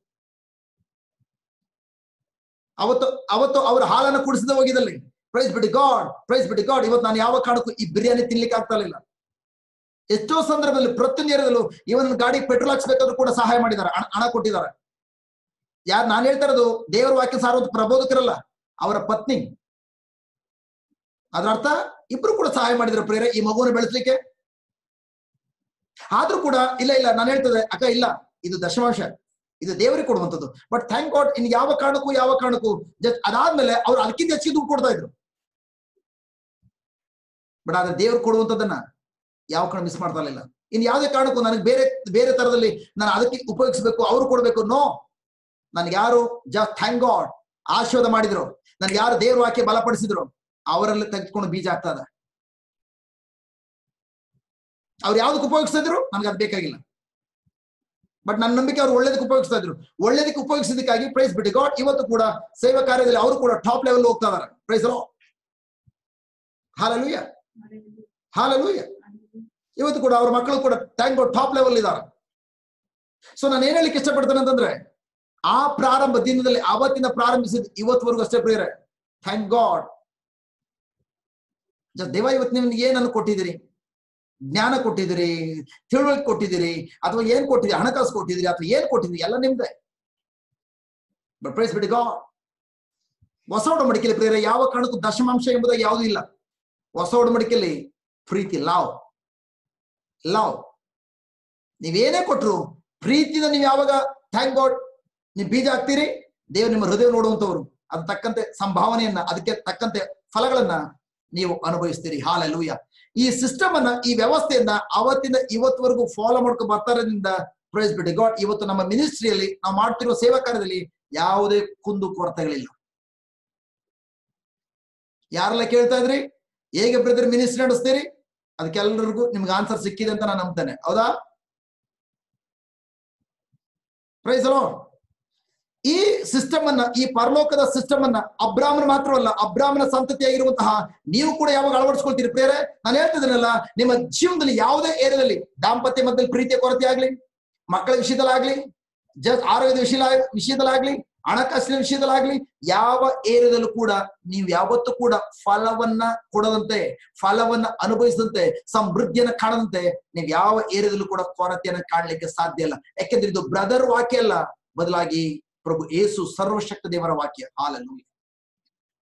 Speaker 1: ಅವತ್ತು ಅವತ್ತು ಅವ್ರ ಹಾಲನ್ನು ಕುಡಿಸದೆ ಹೋಗಿದಲ್ಲಿ ಪ್ರೈಸ್ ಬಿಟ್ಟು ಗಾಡ್ ಪ್ರೈಸ್ ಬಿಟ್ಟು ಗಾಡ್ ಇವತ್ತು ನಾನು ಯಾವ ಕಾರಣಕ್ಕೂ ಈ ಬಿರಿಯಾನಿ ತಿನ್ಲಿಕ್ಕೆ ಆಗ್ತಾ ಇಲ್ಲ ಎಷ್ಟೋ ಸಂದರ್ಭದಲ್ಲಿ ಪ್ರತಿಯೊಂದು ಏರಿಯಾದಲ್ಲೂ ಇವನ್ ಗಾಡಿ ಪೆಟ್ರೋಲ್ ಹಾಕ್ಸ್ಬೇಕಾದ್ರೂ ಕೂಡ ಸಹಾಯ ಮಾಡಿದ್ದಾರೆ ಹಣ- ಹಣ ಕೊಟ್ಟಿದ್ದಾರೆ ಯಾರು ನಾನು ಹೇಳ್ತಾ ಇರೋದು ದೇವರ ವಾಕ್ಯ ಸಾರುವುದು ಪ್ರಬೋಧಕರಲ್ಲ ಅವರ ಪತ್ನಿ ಅದರ ಅರ್ಥ ಇಬ್ರು ಕೂಡ ಸಹಾಯ ಮಾಡಿದ್ರು ಪ್ರೇರೆ ಈ ಮಗುವನ್ನು ಬೆಳೆಸಲಿಕ್ಕೆ ಆದ್ರೂ ಕೂಡ ಇಲ್ಲ ಇಲ್ಲ ನಾನು ಹೇಳ್ತದೆ ಅಕ್ಕ ಇಲ್ಲ ಇದು ದಶಮಾಂಶ ಇದು ದೇವರಿಗೆ ಕೊಡುವಂಥದ್ದು ಬಟ್ ಥ್ಯಾಂಕ್ ಗಾಡ್ ಇನ್ ಯಾವ ಕಾರಣಕ್ಕೂ ಯಾವ ಕಾರಣಕ್ಕೂ ಜಸ್ಟ್ ಅದಾದ್ಮೇಲೆ ಅವ್ರು ಅದಕ್ಕಿಂತ ಹೆಚ್ಚಿಗೆ ದುಡ್ಡು ಕೊಡ್ತಾ ಇದ್ರು ಬಟ್ ಆದ್ರೆ ದೇವ್ರು ಕೊಡುವಂಥದ್ದನ್ನ ಯಾವ ಕಾರಣ ಮಿಸ್ ಮಾಡ್ತಾ ಇರ್ಲಿಲ್ಲ ಇನ್ ಯಾವುದೇ ಕಾರಣಕ್ಕೂ ನನಗೆ ಬೇರೆ ಬೇರೆ ತರದಲ್ಲಿ ನಾನು ಅದಕ್ಕೆ ಉಪಯೋಗಿಸ್ಬೇಕು ಅವ್ರು ಕೊಡ್ಬೇಕು ನೋ ನನ್ಗೆ ಯಾರು ಜಸ್ಟ್ ಥ್ಯಾಂಕ್ ಗಾಡ್ ಆಶೀರ್ವಾದ ಮಾಡಿದ್ರು ನನ್ಗೆ ಯಾರು ದೇವ್ರ ವಾಕ್ಯ ಬಲಪಡಿಸಿದ್ರು ಅವರಲ್ಲಿ ತೆಗೆದುಕೊಂಡು ಬೀಜ ಆಗ್ತದ ಅವ್ರು ಯಾವ್ದಕ್ಕೆ ಉಪಯೋಗಿಸ್ತಾ ಇದ್ರು ನನ್ಗೆ ಅದು ಬೇಕಾಗಿಲ್ಲ ಬಟ್ ನನ್ನ ನಂಬಿಕೆ ಅವ್ರು ಒಳ್ಳೇದಕ್ಕೆ ಉಪಯೋಗಿಸ್ತಾ ಇದ್ರು ಒಳ್ಳೇದಕ್ಕೆ ಉಪಯೋಗಿಸಿದಕ್ಕಾಗಿ ಪ್ರೈಸ್ ಬಿಟ್ಟು ಗಾಡ್ ಇವತ್ತು ಕೂಡ ಸೇವಾ ಕಾರ್ಯದಲ್ಲಿ ಅವರು ಕೂಡ ಟಾಪ್ ಲೆವೆಲ್ ಹೋಗ್ತಾ ಇದಾರೆ ಪ್ರೈಸ್ ಹಾಲಲೂಯ ಹಾಲಲೂಯ ಇವತ್ತು ಕೂಡ ಅವ್ರ ಮಕ್ಕಳು ಕೂಡ ಥ್ಯಾಂಕ್ ಗಾಡ್ ಟಾಪ್ ಲೆವೆಲ್ ಇದ್ದಾರೆ ಸೊ ನಾನು ಏನ್ ಹೇಳಿಕ್ಕೆ ಇಷ್ಟಪಡ್ತೇನೆ ಅಂತಂದ್ರೆ ಆ ಪ್ರಾರಂಭ ದಿನದಲ್ಲಿ ಅವತ್ತಿನ ಪ್ರಾರಂಭಿಸಿದ ಇವತ್ತವರೆಗೂ ಅಷ್ಟೇ ಪ್ರಿಯರೇ ಥ್ಯಾಂಕ್ ಗಾಡ್ ದೇವ ಇವತ್ತು ನಿಮ್ಗೆ ಏನನ್ನು ಕೊಟ್ಟಿದ್ದೀರಿ ಜ್ಞಾನ ಕೊಟ್ಟಿದ್ದೀರಿ ತಿಳುವಳಿಕೆ ಕೊಟ್ಟಿದ್ದೀರಿ ಅಥವಾ ಏನ್ ಕೊಟ್ಟಿದ್ದೀರಿ ಹಣಕಾಸು ಕೊಟ್ಟಿದ್ದೀರಿ ಅಥವಾ ಏನ್ ಕೊಟ್ಟಿದ್ದೀರಿ ಎಲ್ಲ ನಿಮ್ದೆ ಬಟ್ ಪ್ರೈಸ್ ಬಿಡಿ ಗಾಡ್ ಹೊಸ ಒಡಂಬಡಿಕೆಯಲ್ಲಿ ಪ್ರಿಯರೇ ಯಾವ ಕಾರಣಕ್ಕೂ ದಶಮಾಂಶ ಎಂಬುದಾಗಿ ಯಾವುದೂ ಇಲ್ಲ ಹೊಸ ಒಡಂಬಡಿಕೆಯಲ್ಲಿ ಪ್ರೀತಿ ಲಾವ್ ಲಾವ್ ನೀವೇನೇ ಕೊಟ್ರು ಪ್ರೀತಿಯಿಂದ ನೀವು ಯಾವಾಗ ಥ್ಯಾಂಕ್ ಗಾಡ್ ನೀವು ಬೀಜ ಹಾಕ್ತೀರಿ ದೇವರು ನಿಮ್ಮ ಹೃದಯ ನೋಡುವಂತವ್ರು ಅದ್ ತಕ್ಕಂತೆ ಸಂಭಾವನೆಯನ್ನ ಅದಕ್ಕೆ ತಕ್ಕಂತೆ ಫಲಗಳನ್ನ ನೀವು ಅನುಭವಿಸ್ತೀರಿ ಹಾಲೆಲೂಯ ಈ ಸಿಸ್ಟಮ್ ಅನ್ನ ಈ ವ್ಯವಸ್ಥೆಯನ್ನ ಅವತ್ತಿಂದ ಇವತ್ತವರೆಗೂ ಫಾಲೋ ಮಾಡ್ಕೊಂಡು ಬರ್ತಾರದಿಂದ ಪ್ರೈಸ್ ಬಿಡಿ ಗಾಡ್ ಇವತ್ತು ನಮ್ಮ ಮಿನಿಸ್ಟ್ರಿಯಲ್ಲಿ ನಾವು ಮಾಡ್ತಿರುವ ಸೇವಾ ಕಾರ್ಯದಲ್ಲಿ ಯಾವುದೇ ಕುಂದು ಕೊರತೆಗಳಿಲ್ಲ ಯಾರೆಲ್ಲ ಕೇಳ್ತಾ ಇದ್ರಿ ಹೇಗೆ ಬ್ರದರ್ ಮಿನಿಸ್ಟ್ರಿ ನಡೆಸ್ತೀರಿ ಅದಕ್ಕೆಲ್ಲರಿಗೂ ನಿಮ್ಗೆ ಆನ್ಸರ್ ಸಿಕ್ಕಿದೆ ಅಂತ ನಾನು ನಂಬ್ತೇನೆ ಹೌದಾ ಪ್ರೈಸ್ ಅಲೋ ಈ ಸಿಸ್ಟಮ್ ಅನ್ನ ಈ ಪರಲೋಕದ ಸಿಸ್ಟಮ್ ಅನ್ನ ಅಬ್ರಾಹ್ಮಣ ಮಾತ್ರವಲ್ಲ ಅಬ್ರಾಹ್ಮಣ ಸಂತತಿಯಾಗಿರುವಂತಹ ನೀವು ಕೂಡ ಯಾವಾಗ ಅಳವಡಿಸ್ಕೊಳ್ತೀರಿ ಪ್ರೇರೆ ನಾನು ಹೇಳ್ತಿದ್ದೀನಲ್ಲ ನಿಮ್ಮ ಜೀವನದಲ್ಲಿ ಯಾವುದೇ ಏರಿಯಾದಲ್ಲಿ ದಾಂಪತ್ಯ ಮಧ್ಯದಲ್ಲಿ ಪ್ರೀತಿಯ ಕೊರತೆ ಆಗ್ಲಿ ಮಕ್ಕಳ ವಿಷಯದಲ್ಲಾಗ್ಲಿ ಜಸ್ಟ್ ಆರೋಗ್ಯದ ವಿಷಯ ವಿಷಯದಲ್ಲಾಗ್ಲಿ ಹಣಕಾಸಿನ ವಿಷಯದಲ್ಲಾಗ್ಲಿ ಯಾವ ಏರಿಯಾದಲ್ಲೂ ಕೂಡ ನೀವು ಯಾವತ್ತೂ ಕೂಡ ಫಲವನ್ನ ಕೊಡದಂತೆ ಫಲವನ್ನ ಅನುಭವಿಸದಂತೆ ಸಮೃದ್ಧಿಯನ್ನ ಕಾಣದಂತೆ ನೀವು ಯಾವ ಏರಿಯಾದಲ್ಲೂ ಕೂಡ ಕೊರತೆಯನ್ನ ಕಾಣಲಿಕ್ಕೆ ಸಾಧ್ಯ ಇಲ್ಲ ಯಾಕೆಂದ್ರೆ ಇದು ಬ್ರದರ್ ವಾಕ್ಯ ಅಲ್ಲ ಬದಲಾಗಿ ಪ್ರಭು ಏಸು ಸರ್ವಶಕ್ತ ದೇವರ ವಾಕ್ಯ ಹಾಲಲ್ಲಿ